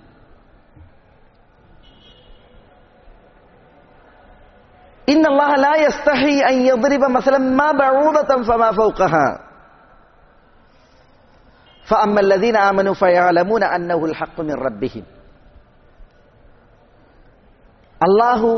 إن الله لا يستحي أن يضرب مثلا ما بعوضة فما فوقها فأما الذين آمنوا فيعلمون أنه الحق من ربهم അള്ളാഹു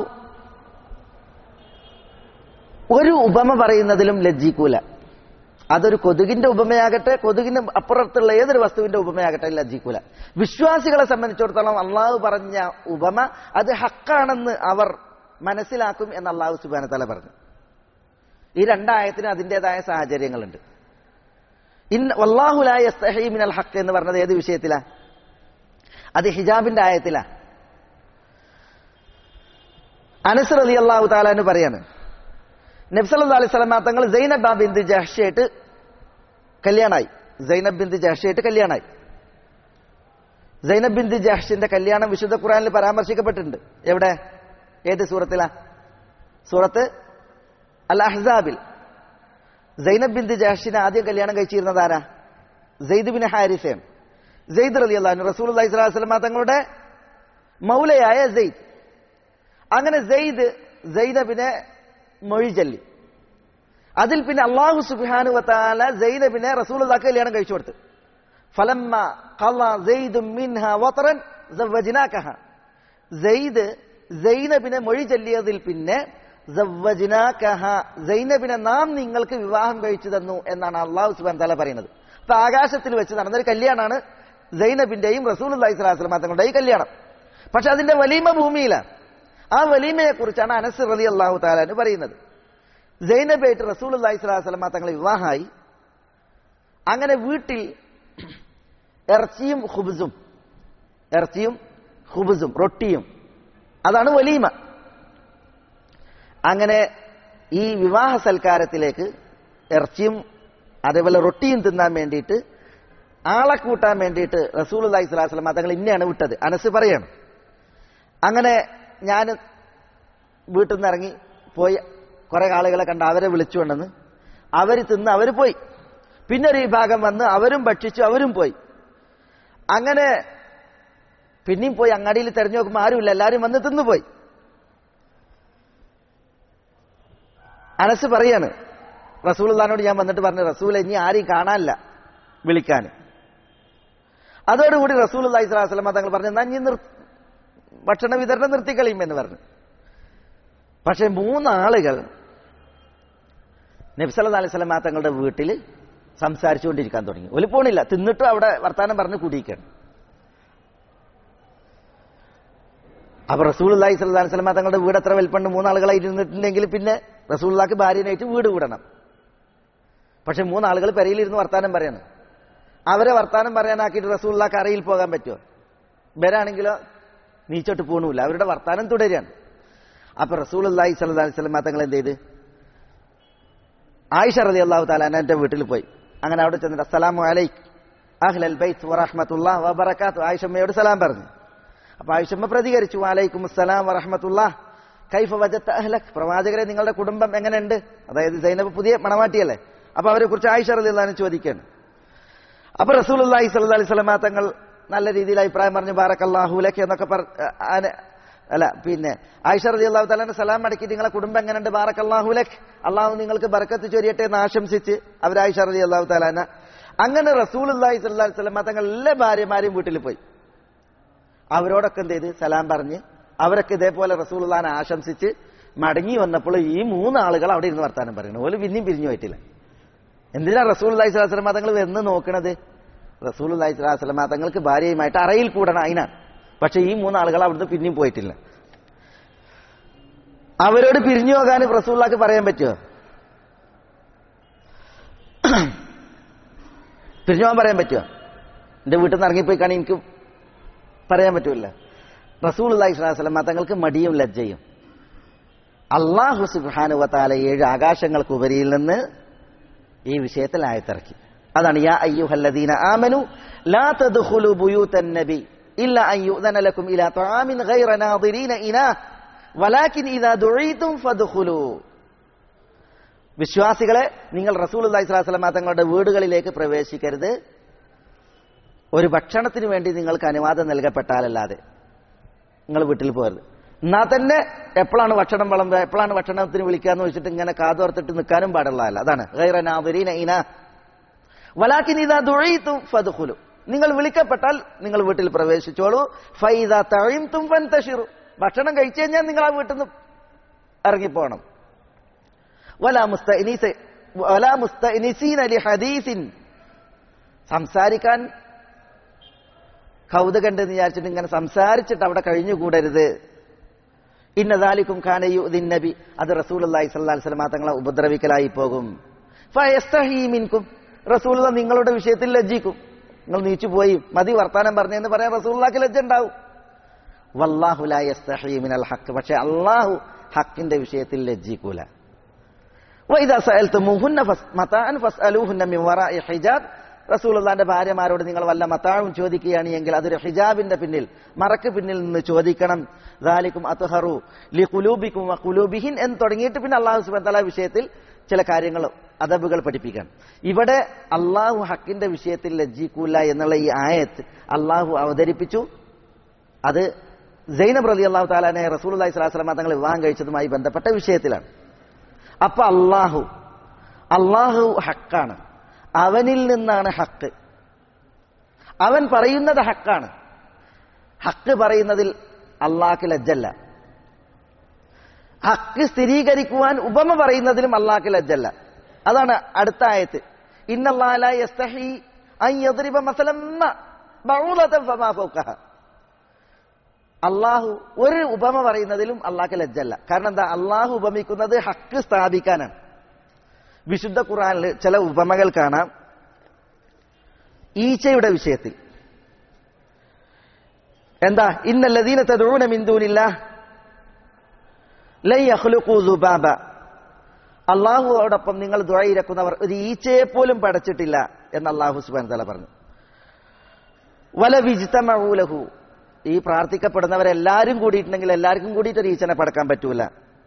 ഒരു ഉപമ പറയുന്നതിലും ലജ്ജിക്കൂല അതൊരു കൊതുകിന്റെ ഉപമയാകട്ടെ കൊതുകിന് അപ്പുറത്തുള്ള ഏതൊരു വസ്തുവിന്റെ ഉപമയാകട്ടെ ലജ്ജിക്കൂല വിശ്വാസികളെ സംബന്ധിച്ചിടത്തോളം അള്ളാഹു പറഞ്ഞ ഉപമ അത് ഹക്കാണെന്ന് അവർ മനസ്സിലാക്കും എന്ന് അള്ളാഹു സുബാന തല പറഞ്ഞു ഈ രണ്ടായത്തിന് അതിൻ്റെതായ സാഹചര്യങ്ങളുണ്ട് ഇൻ വല്ലാഹുലായ മിനൽ ഹക്ക് എന്ന് പറഞ്ഞത് ഏത് വിഷയത്തിലാ അത് ഹിജാബിന്റെ ആയത്തിലാ അനസർ അലി അള്ളാഹു താലാന്ന് പറയാണ് നബ്സല്ലാ അലൈഹി സ്വലമ തങ്ങൾ സൈനബ് ബിന്ദു ജഹ്ഷയായിട്ട് കല്യാണായി സൈനബ് ബിന്ദു ജഹ്ഷയായിട്ട് കല്യാണായി സൈനബ് ബിന്ദു ജഹ്ഷിന്റെ കല്യാണം വിശുദ്ധ ഖുറാനിൽ പരാമർശിക്കപ്പെട്ടിട്ടുണ്ട് എവിടെ ഏത് സൂറത്തിലാ സൂറത്ത് അൽ അഹ്സാബിൽ സൈനബ് ബിന്ദു ജഹ്ഷിനെ ആദ്യം കല്യാണം കഴിച്ചിരുന്നത് ആരാ സെയ്ദ് ബിൻ ഹാരിസേൻ സെയ്ദ് അലി അള്ളഹാൻ റസൂൽ അലൈഹി സ്വലാസ്ലമ തങ്ങളുടെ മൗലയായ സെയ്ദ് അങ്ങനെ സെയ്ദ് സൈനബിനെ മൊഴി ചൊല്ലി അതിൽ പിന്നെ അള്ളാഹു സുബാനു വത്താല സൈനബിനെ റസൂലുള്ളാക്ക് കല്യാണം കഴിച്ചു കൊടുത്തു ഫലമ്മ ഖള സെയ്ദ് മിൻഹ വതറൻ സവ്വജ്നാകഹ സെയ്ദ് സൈനബിനെ മൊഴി ചൊല്ലിയതിൽ പിന്നെ സവ്വജ്നാകഹ സൈനബിനെ നാം നിങ്ങൾക്ക് വിവാഹം കഴിച്ചു തന്നു എന്നാണ് അള്ളാഹു സുബാൻ താല പറയുന്നത് അപ്പൊ ആകാശത്തിൽ വെച്ച് നടന്നൊരു കല്യാണമാണ് സൈനബിന്റെയും റസൂൽ അള്ളഹി സ്വലാസ്ലം തങ്ങളുടെയും കല്യാണം പക്ഷെ അതിന്റെ വലീമ ഭൂമിയിലാണ് ആ വലീമയെ കുറിച്ചാണ് അനസ് റലി അള്ളാഹു താലാന് പറയുന്നത് ജൈനബായിട്ട് റസൂൽ അള്ളഹി സ്വലാസ്ലമ തങ്ങളെ വിവാഹമായി അങ്ങനെ വീട്ടിൽ ഇറച്ചിയും ഹുബുസും ഇറച്ചിയും ഹുബുസും റൊട്ടിയും അതാണ് വലീമ അങ്ങനെ ഈ വിവാഹ സൽക്കാരത്തിലേക്ക് ഇറച്ചിയും അതേപോലെ റൊട്ടിയും തിന്നാൻ വേണ്ടിയിട്ട് ആളെ കൂട്ടാൻ വേണ്ടിയിട്ട് റസൂൽ അള്ളഹി സ്വലാസ്ലമ തങ്ങൾ ഇന്നെയാണ് വിട്ടത് അനസ് പറയാണ് അങ്ങനെ ഞാൻ വീട്ടിൽ നിന്ന് ഇറങ്ങി പോയി കുറെ ആളുകളെ കണ്ട് അവരെ വിളിച്ചുകൊണ്ടെന്ന് അവർ തിന്ന് അവർ പോയി പിന്നെ ഒരു വിഭാഗം വന്ന് അവരും ഭക്ഷിച്ചു അവരും പോയി അങ്ങനെ പിന്നെയും പോയി അങ്ങാടിയിൽ തെരഞ്ഞു നോക്കുമ്പോൾ ആരുമില്ല എല്ലാവരും വന്ന് തിന്നുപോയി അനസ് പറയാണ് റസൂൽദാനോട് ഞാൻ വന്നിട്ട് പറഞ്ഞു റസൂൽ ഇനി ആരെയും കാണാനില്ല വിളിക്കാൻ അതോടുകൂടി റസൂൽ അള്ളഹി സ്വലാസ്ലമ തങ്ങൾ പറഞ്ഞു എന്നാ ഇനി നിർ ഭക്ഷണ വിതരണം നിർത്തിക്കളിയും എന്ന് പറഞ്ഞു പക്ഷെ മൂന്നാളുകൾ നബ്സല അലൈഹി സ്വലമ തങ്ങളുടെ വീട്ടിൽ സംസാരിച്ചുകൊണ്ടിരിക്കാൻ തുടങ്ങി ഒരു പോണില്ല തിന്നിട്ടും അവിടെ വർത്താനം പറഞ്ഞ് കുടിയിക്കാണ് അപ്പൊ റസൂൽ അള്ളഹി സ്വല്ലാ സ്വലമ തങ്ങളുടെ വീട് എത്ര വലിപ്പണ്ട് മൂന്നാളുകളായി ഇരുന്നിട്ടുണ്ടെങ്കിൽ പിന്നെ റസൂള്ളാക്ക് ഭാര്യനായിട്ട് വീട് കൂടണം പക്ഷെ മൂന്നാളുകൾ പെരയിലിരുന്ന് വർത്താനം പറയാണ് അവരെ വർത്താനം പറയാനാക്കിയിട്ട് റസൂള്ളാക്ക് അറിയിൽ പോകാൻ പറ്റുമോ ഇവരാണെങ്കിലോ നീച്ചോട്ട് പോകണമില്ല അവരുടെ വർത്താനം തുടരുകയാണ് അപ്പൊ റസൂൽ അള്ളാഹി സ്വല്ലാ സ്വലമ തങ്ങൾ എന്ത് ചെയ്ത് ആയിഷ റലി അള്ളാഹു താലാന എന്റെ വീട്ടിൽ പോയി അങ്ങനെ അവിടെ ചെന്നിട്ട് അസ്സലാമു അലൈക്ക് അഹ്ലൽ ബൈത്ത് വറഹ്മത്തുല്ലാ വബറകാത്തു ആയിഷമ്മയോട് സലാം പറഞ്ഞു അപ്പൊ ആയിഷമ്മ പ്രതികരിച്ചു അലൈക്കും അസ്സലാം വറഹ്മത്തുല്ലാ കൈഫ വജത്ത അഹ്ലക് പ്രവാചകരെ നിങ്ങളുടെ കുടുംബം എങ്ങനെയുണ്ട് അതായത് സൈനബ് പുതിയ മണവാട്ടിയല്ലേ അപ്പൊ അവരെ കുറിച്ച് ആയിഷ റളിയല്ലാഹു ചോദിക്കുകയാണ് അപ്പൊ റസൂലുള്ളാഹി സ്വല്ലല്ലാഹി അലൈഹി വസല്ലം തങ്ങൾ നല്ല രീതിയിൽ അഭിപ്രായം പറഞ്ഞു ബാറക്കല്ലാഹു ലക്ക് എന്നൊക്കെ പറ ആന- അല്ല പിന്നെ ആയിഷ റളിയല്ലാഹു തആല സലാം മടക്കി നിങ്ങളെ കുടുംബം എങ്ങനെയുണ്ട് ബാറക്കല്ലാഹു ലക്ക് അള്ളാഹു നിങ്ങൾക്ക് ബർക്കത്ത് ചൊരിയട്ടെ എന്ന് ആശംസിച്ച് അവർ ആയിഷ റളിയല്ലാഹു തആലാന അങ്ങനെ റസൂലുള്ളാഹി സ്വല്ലല്ലാഹി അലൈഹി വസല്ലം തങ്ങൾ എല്ലാ ഭാര്യമാരെയും വീട്ടിൽ പോയി അവരോടൊക്കെ എന്ത് ചെയ്ത് സലാം പറഞ്ഞ് അവരൊക്കെ ഇതേപോലെ റസൂലുള്ളാഹിനെ ആശംസിച്ച് മടങ്ങി വന്നപ്പോൾ ഈ മൂന്നാളുകൾ അവിടെ ഇരുന്ന് വർത്താനം പറയുന്നു ഓല് പിന്നെയും പിരിഞ്ഞു പോയിട്ടില്ല എന്തിനാ റസൂൽ അലൈഹി സ്വലാസ്ലം തങ്ങൾ എന്ന് നോക്കണത് റസൂൽ അലൈഹി സ്വലാസ്ലം തങ്ങൾക്ക് ഭാര്യയുമായിട്ട് അറയിൽ കൂടണം അതിനാണ് പക്ഷെ ഈ മൂന്നാളുകൾ അവിടുന്ന് പിന്നെയും പോയിട്ടില്ല അവരോട് പിരിഞ്ഞു പോകാൻ റസൂള്ളാക്ക് പറയാൻ പറ്റുമോ പിരിഞ്ഞു പോകാൻ പറയാൻ പറ്റുമോ എന്റെ വീട്ടിൽ നിന്ന് ഇറങ്ങിപ്പോയി കാണി എനിക്ക് പറയാൻ പറ്റൂല റസൂൽ അലൈഹി സ്വലാസ്ലം തങ്ങൾക്ക് മടിയും ലജ്ജയും അള്ളാഹു സുബാനുവത്താല ഏഴ് ആകാശങ്ങൾക്ക് ഉപരിയിൽ നിന്ന് ഈ വിഷയത്തിൽ ആയത്തിറക്കി അതാണ് യാ അയ്യുഹല്ലദീന ആമനു ലാ തദ്ഖുലു ബുയൂതൻ നബി ഇല്ല അൻ യുഅ്ദന ലക്കും ഇലാ തആമിൻ ഗൈറ നാദിരീന ഇനാ വലാകിൻ ഇദാ ദുഈതും ഫദ്ഖുലു വിശ്വാസികളെ നിങ്ങൾ റസൂലുള്ളാഹി സ്വല്ലല്ലാഹു അലൈഹി വസല്ലം തങ്ങളുടെ വീടുകളിലേക്ക് പ്രവേശിക്കരുത് ഒരു ഭക്ഷണത്തിന് വേണ്ടി നിങ്ങൾക്ക് അനുവാദം നൽകപ്പെട്ടാലല്ലാതെ നിങ്ങൾ വീട്ടിൽ പോകരുത് എന്നാ തന്നെ എപ്പോഴാണ് ഭക്ഷണം വിളമ്പുക എപ്പോഴാണ് ഭക്ഷണത്തിന് വിളിക്കാന്ന് വെച്ചിട്ട് ഇങ്ങനെ കാതോർത്തിട്ട് നിൽക്കാനും പാടുള്ളതല്ല അതാണ് ഗൈറനാദരീന ഇന വലാക്കിൻ ഇതാ ദുഴീത്തും ഫതുഖുലു നിങ്ങൾ വിളിക്കപ്പെട്ടാൽ നിങ്ങൾ വീട്ടിൽ പ്രവേശിച്ചോളൂ ഫൈദ തഴയും തുമ്പൻ തഷിറു ഭക്ഷണം കഴിച്ചു കഴിഞ്ഞാൽ നിങ്ങൾ ആ വീട്ടിൽ നിന്ന് ഇറങ്ങിപ്പോണം വലാ മുസ്തഇനീസ വലാ മുസ്തഇനിസീന ലി ഹദീസിൻ സംസാരിക്കാൻ കൗതുകണ്ടെന്ന് വിചാരിച്ചിട്ട് ഇങ്ങനെ സംസാരിച്ചിട്ട് അവിടെ കഴിഞ്ഞുകൂടരുത് ഇന്നതാലിക്കും ഖാനയു നബി അത് റസൂൽ അള്ളാഹി സ്വല്ലാ സ്വലമാ തങ്ങളെ ഉപദ്രവിക്കലായി പോകും ഫയസ്തഹീമിൻകും റസൂൽ നിങ്ങളുടെ വിഷയത്തിൽ ലജ്ജിക്കും നിങ്ങൾ നീച്ചു പോയി മതി വർത്താനം പറഞ്ഞെന്ന് പറയാൻ റസൂള്ളാക്ക് ലജ്ജ ഉണ്ടാവും വല്ലാഹുലായസ്തഹീമിനൽ ഹക്ക് പക്ഷെ അള്ളാഹു ഹക്കിന്റെ വിഷയത്തിൽ ലജ്ജിക്കൂല وإذا سألتموهن متاعا فاسألوهن من وراء حجاب റസൂലുള്ളാന്റെ ഭാര്യമാരോട് നിങ്ങൾ വല്ല മത്താവും ചോദിക്കുകയാണ് എങ്കിൽ അതൊരു ഹിജാബിന്റെ പിന്നിൽ മറക്ക് പിന്നിൽ നിന്ന് ചോദിക്കണം ദാലിക്കും അത്ഹറു ലി കുലൂബിക്കും കുലൂബിഹിൻ എന്ന് തുടങ്ങിയിട്ട് പിന്നെ അള്ളാഹു സുബാൻ തല വിഷയത്തിൽ ചില കാര്യങ്ങൾ അതബുകൾ പഠിപ്പിക്കാൻ ഇവിടെ അള്ളാഹു ഹക്കിന്റെ വിഷയത്തിൽ ലജ്ജിക്കൂല എന്നുള്ള ഈ ആയത്ത് അള്ളാഹു അവതരിപ്പിച്ചു അത് സൈനബ് റലി അള്ളാഹു താലാനെ റസൂൽ അള്ളഹി സ്വലാസ്ലാം തങ്ങൾ വിവാഹം കഴിച്ചതുമായി ബന്ധപ്പെട്ട വിഷയത്തിലാണ് അപ്പൊ അള്ളാഹു അള്ളാഹു ഹക്കാണ് അവനിൽ നിന്നാണ് ഹക്ക് അവൻ പറയുന്നത് ഹക്കാണ് ഹക്ക് പറയുന്നതിൽ അള്ളാഹ്ക്ക് ലജ്ജല്ല ഹക്ക് സ്ഥിരീകരിക്കുവാൻ ഉപമ പറയുന്നതിലും അള്ളാഹ്ക്ക് ലജ്ജല്ല അതാണ് അടുത്ത ആയത്ത് അള്ളാഹു ഒരു ഉപമ പറയുന്നതിലും അള്ളാഹ്ക്ക് ലജ്ജല്ല കാരണം എന്താ അള്ളാഹു ഉപമിക്കുന്നത് ഹക്ക് സ്ഥാപിക്കാനാണ് വിശുദ്ധ ഖുറാനിൽ ചില ഉപമകൾ കാണാം ഈച്ചയുടെ വിഷയത്തിൽ എന്താ ഇന്നല്ലദീന തദഊന മിൻ ദൂനില്ല ലൻ യഖ്ലുഖൂ ദുബാബ അള്ളാഹുവോടൊപ്പം നിങ്ങൾ ദുഴയിരക്കുന്നവർ ഒരു ഈച്ചയെ പോലും പടച്ചിട്ടില്ല എന്ന് അള്ളാഹു സുബാൻ തല പറഞ്ഞു വല വിജിതമൂലഹു ഈ പ്രാർത്ഥിക്കപ്പെടുന്നവരെല്ലാരും കൂടിയിട്ടുണ്ടെങ്കിൽ എല്ലാവർക്കും കൂടിയിട്ട് ഒരു ഈച്ചനെ പടക്കാൻ പറ്റൂല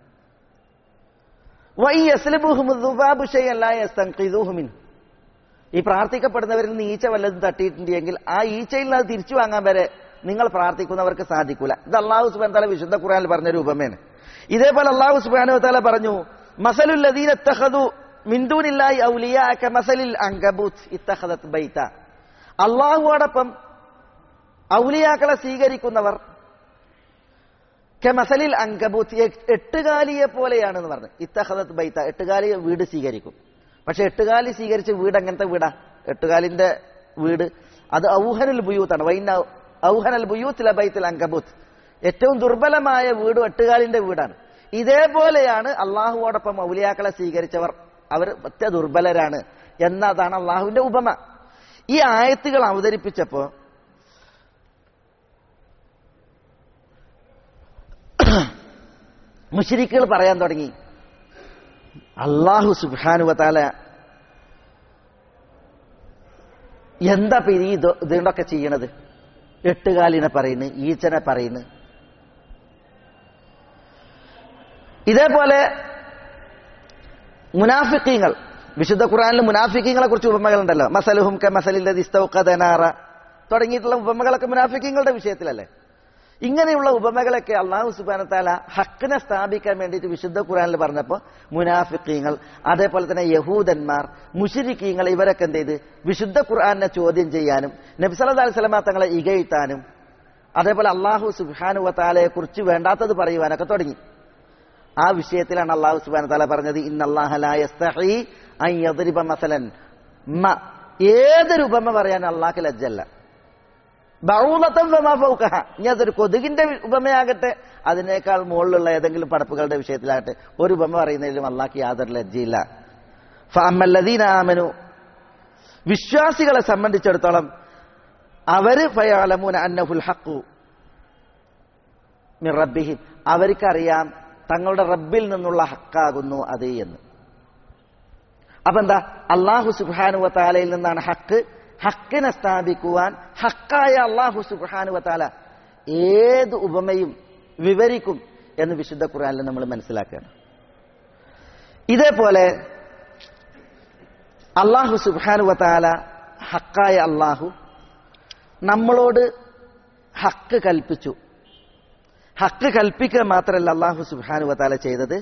ഈ പ്രാർത്ഥിക്കപ്പെടുന്നവരിൽ നിന്ന് ഈച്ച വല്ലതും തട്ടിയിട്ടുണ്ടെങ്കിൽ ആ ഈച്ചയിൽ നിന്ന് അത് തിരിച്ചു വാങ്ങാൻ വരെ നിങ്ങൾ പ്രാർത്ഥിക്കുന്നവർക്ക് സാധിക്കൂല ഇത് അള്ളാഹു സുബാൻ തല വിശുദ്ധ ഖുറാനിൽ പറഞ്ഞ രൂപമേന് ഇതേപോലെ അള്ളാഹു സുബാനു തല പറഞ്ഞു മസലുല്ലദീന മിന്ദൂനില്ലായി ഔലിയാക്ക മസലിൽ അങ്കബൂത്ത് ഇത്തഹദത്ത് ബൈത്ത അള്ളാഹുവോടൊപ്പം ഔലിയാക്കളെ സ്വീകരിക്കുന്നവർ കെമസലിൽ അങ്കബൂത്ത് എട്ടുകാലിയെ പോലെയാണെന്ന് പറഞ്ഞു ഇത്തഹദത്ത് ബൈത്ത എട്ടുകാലി വീട് സ്വീകരിക്കും പക്ഷെ എട്ടുകാലി സ്വീകരിച്ച വീട് അങ്ങനത്തെ വീടാ എട്ടുകാലിന്റെ വീട് അത് ഔഹനുൽ ബുയൂത്താണ് വൈന ഔഹനൽ ബുയൂത്ത് ലബൈത്തിൽ അങ്കബൂത്ത് ഏറ്റവും ദുർബലമായ വീടും എട്ടുകാലിന്റെ വീടാണ് ഇതേപോലെയാണ് അള്ളാഹുവോടൊപ്പം ഔലിയാക്കളെ സ്വീകരിച്ചവർ അവർ ഒറ്റ ദുർബലരാണ് എന്നതാണ് അള്ളാഹുവിന്റെ ഉപമ ഈ ആയത്തുകൾ അവതരിപ്പിച്ചപ്പോ മുഷരിക്കുകൾ പറയാൻ തുടങ്ങി അള്ളാഹു സുബാനുവത്താല എന്താ ഇപ്പൊ ഈ ഇത് ഇതുകൊണ്ടൊക്കെ ചെയ്യണത് എട്ടുകാലിനെ പറയുന്നു ഈച്ചനെ പറയുന്നു ഇതേപോലെ മുനാഫിക്കീങ്ങൾ വിശുദ്ധ ഖുറാനിൽ മുനാഫിക്കീങ്ങളെ കുറിച്ച് ഉപമകളുണ്ടല്ലോ മസലുഹും കെ മസലിന്റെ ദിസ്തൗക്കതനാറ തുടങ്ങിയിട്ടുള്ള ഉപമകളൊക്കെ മുനാഫിക്കീങ്ങളുടെ വിഷയത്തിലല്ലേ ഇങ്ങനെയുള്ള ഉപമകളൊക്കെ അള്ളാഹു സുബാനത്താല ഹക്കിനെ സ്ഥാപിക്കാൻ വേണ്ടിയിട്ട് വിശുദ്ധ ഖുറാനിൽ പറഞ്ഞപ്പോൾ മുനാഫിക്കീങ്ങൾ അതേപോലെ തന്നെ യഹൂദന്മാർ മുഷിരിക്കീങ്ങൾ ഇവരൊക്കെ എന്ത് ചെയ്ത് വിശുദ്ധ ഖുർആാനെ ചോദ്യം ചെയ്യാനും നബ്സല്ലാ അലൈഹി സ്വലമ തങ്ങളെ ഇകഴ്ത്താനും അതേപോലെ അള്ളാഹു സുബാനുവത്താലയെ കുറിച്ച് വേണ്ടാത്തത് പറയുവാനൊക്കെ തുടങ്ങി ആ വിഷയത്തിലാണ് അള്ളാഹു സുബാന താല പറഞ്ഞത് ഇന്നല്ലാഹലിബ മസലൻ മ ഏതൊരു ഉപമ പറയാൻ അള്ളാഹ് ലജ്ജല്ല ബഹൂലത്തം ഫൗക്കഹ ഇനി അതൊരു കൊതുകിന്റെ ഉപമയാകട്ടെ അതിനേക്കാൾ മുകളിലുള്ള ഏതെങ്കിലും പടപ്പുകളുടെ വിഷയത്തിലാകട്ടെ ഒരു ഉപമ പറയുന്നതിലും അള്ളാഹ്ക്ക് യാതൊരു ലജ്ജയില്ല ഫഅമ്മല്ലദീന വിശ്വാസികളെ സംബന്ധിച്ചിടത്തോളം അവര് ഫയാലമൂന അന്നഹുൽ ഹഖു മിർ റബ്ബിഹിം അവർക്കറിയാം തങ്ങളുടെ റബ്ബിൽ നിന്നുള്ള ഹക്കാകുന്നു അത് എന്ന് അപ്പൊ എന്താ അള്ളാഹു സുബാനുവ താലയിൽ നിന്നാണ് ഹക്ക് ഹക്കിനെ സ്ഥാപിക്കുവാൻ ഹക്കായ അള്ളാഹു സുബാനുവ താല ഏത് ഉപമയും വിവരിക്കും എന്ന് വിശുദ്ധ ഖുറാനിൽ നമ്മൾ മനസ്സിലാക്കുകയാണ് ഇതേപോലെ അള്ളാഹു സുബാനുവ താല ഹക്കായ അള്ളാഹു നമ്മളോട് ഹക്ക് കൽപ്പിച്ചു ഹക്ക് കൽപ്പിക്കുക മാത്രമല്ല അള്ളാഹു സുബാനു വത്താല ചെയ്തത്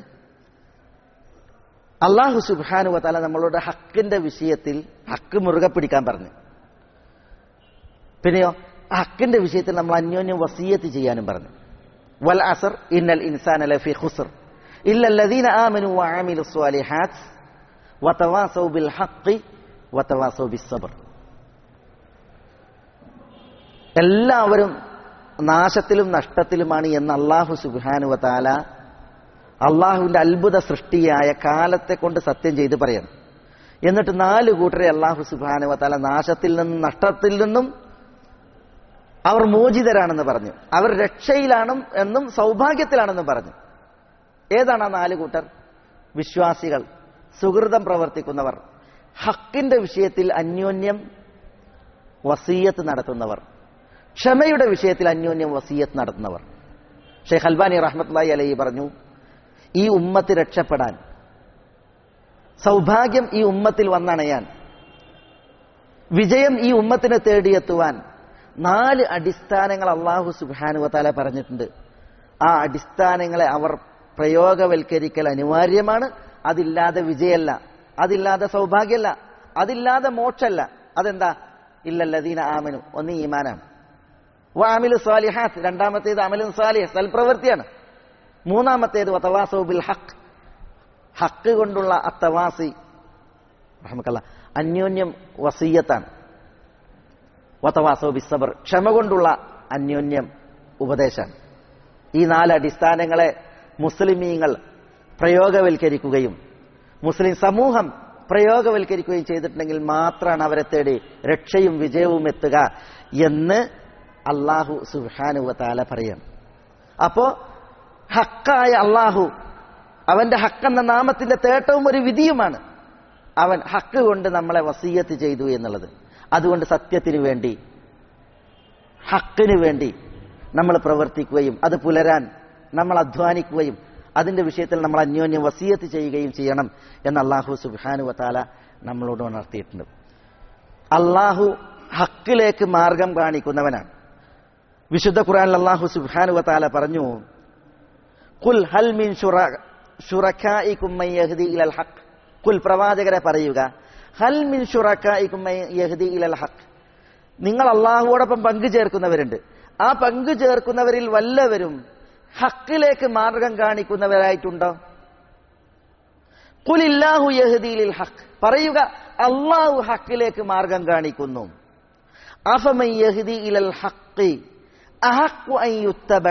അള്ളാഹു സുബാനു വത്താല നമ്മളോട് ഹക്കിന്റെ വിഷയത്തിൽ ഹക്ക് മുറുകെ പിടിക്കാൻ പറഞ്ഞു പിന്നെയോ ഹക്കിന്റെ വിഷയത്തിൽ നമ്മൾ അന്യോന്യം വസീയത്ത് ചെയ്യാനും പറഞ്ഞു വൽ അസർ ഇന്നൽ ഇൻസാൻ ലഫി ഖുസർ ഇല്ലല്ലദീന ആമനു വഅമിലു സ്വാലിഹാത്ത് വതവാസൗ ബിൽ ഹഖ് വതവാസൗ ബിസ് സബ്ർ എല്ലാവരും നാശത്തിലും നഷ്ടത്തിലുമാണ് എന്ന് അള്ളാഹു സുബാനുവ താല അള്ളാഹുവിന്റെ അത്ഭുത സൃഷ്ടിയായ കാലത്തെ കൊണ്ട് സത്യം ചെയ്ത് പറയണം എന്നിട്ട് നാല് കൂട്ടരെ അള്ളാഹു സുബാനുവ താല നാശത്തിൽ നിന്നും നഷ്ടത്തിൽ നിന്നും അവർ മോചിതരാണെന്ന് പറഞ്ഞു അവർ രക്ഷയിലാണ് എന്നും സൗഭാഗ്യത്തിലാണെന്നും പറഞ്ഞു ഏതാണ് ആ നാല് കൂട്ടർ വിശ്വാസികൾ സുഹൃതം പ്രവർത്തിക്കുന്നവർ ഹക്കിന്റെ വിഷയത്തിൽ അന്യോന്യം വസീയത്ത് നടത്തുന്നവർ ക്ഷമയുടെ വിഷയത്തിൽ അന്യോന്യം വസീയത്ത് നടത്തുന്നവർ ഷെയ്ഖ് അൽബാനി റഹ്മത്ലായി അലൈ പറഞ്ഞു ഈ ഉമ്മത്ത് രക്ഷപ്പെടാൻ സൗഭാഗ്യം ഈ ഉമ്മത്തിൽ വന്നണയാൻ വിജയം ഈ ഉമ്മത്തിനെ തേടിയെത്തുവാൻ നാല് അടിസ്ഥാനങ്ങൾ അള്ളാഹു സുബാനുവത്താല പറഞ്ഞിട്ടുണ്ട് ആ അടിസ്ഥാനങ്ങളെ അവർ പ്രയോഗവൽക്കരിക്കൽ അനിവാര്യമാണ് അതില്ലാതെ വിജയല്ല അതില്ലാതെ സൗഭാഗ്യമല്ല അതില്ലാതെ മോക്ഷല്ല അതെന്താ ഇല്ലല്ലദീന ആമനു ഒന്ന് ഈമാനാണ് വാമിലു സ്വാലിഹാത്ത് രണ്ടാമത്തേത് അമലുൻ സാലിഹ് സൽപ്രവൃത്തിയാണ് മൂന്നാമത്തേത് വതവാസോ ബിൽ ഹക്ക് ഹക്ക് കൊണ്ടുള്ള അത്തവാസി റഹ്മക്കല്ല അന്യോന്യം വസീയത്താണ് വതവാസോ ബിസബർ ക്ഷമ കൊണ്ടുള്ള അന്യോന്യം ഉപദേശമാണ് ഈ നാല് അടിസ്ഥാനങ്ങളെ മുസ്ലിമീങ്ങൾ പ്രയോഗവൽക്കരിക്കുകയും മുസ്ലിം സമൂഹം പ്രയോഗവൽക്കരിക്കുകയും ചെയ്തിട്ടുണ്ടെങ്കിൽ മാത്രമാണ് അവരെ തേടി രക്ഷയും വിജയവും എത്തുക എന്ന് അള്ളാഹു സുഹാനുവ താല പറയണം അപ്പോ ഹക്കായ അള്ളാഹു അവന്റെ ഹക്കെന്ന നാമത്തിന്റെ തേട്ടവും ഒരു വിധിയുമാണ് അവൻ ഹക്ക് കൊണ്ട് നമ്മളെ വസീയത്ത് ചെയ്തു എന്നുള്ളത് അതുകൊണ്ട് സത്യത്തിന് വേണ്ടി ഹക്കിന് വേണ്ടി നമ്മൾ പ്രവർത്തിക്കുകയും അത് പുലരാൻ നമ്മൾ അധ്വാനിക്കുകയും അതിന്റെ വിഷയത്തിൽ നമ്മൾ അന്യോന്യം വസീയത്ത് ചെയ്യുകയും ചെയ്യണം എന്ന് അള്ളാഹു സുബാനു വത്താല നമ്മളോട് ഉണർത്തിയിട്ടുണ്ട് അള്ളാഹു ഹക്കിലേക്ക് മാർഗം കാണിക്കുന്നവനാണ് വിശുദ്ധ ഖുറാനിൽ അള്ളാഹു സുബാനു വത്താല പറഞ്ഞു കുൽ ഹൽ മിൻ ഷുറഖായിക്കും യഹ്ദി ഇലൽ ഹഖ് കുൽ പ്രവാചകരെ പറയുക ഹൽ മിൻ ഷുറഖായിക്കും യഹ്ദി ഇലൽ ഹഖ് നിങ്ങൾ അള്ളാഹുവോടൊപ്പം പങ്കു ചേർക്കുന്നവരുണ്ട് ആ പങ്കു ചേർക്കുന്നവരിൽ വല്ലവരും ഹക്കിലേക്ക് മാർഗം കാണിക്കുന്നവരായിട്ടുണ്ടോ കുലില്ലാഹു യഹ്ദിലിൽ ഹക്ക് പറയുക അള്ളാഹു ഹക്കിലേക്ക് മാർഗം കാണിക്കുന്നു അഫമൻ യഹ്ദി ഇലൽ ഹക്കി അഹക്കു അൻ യുത്തബ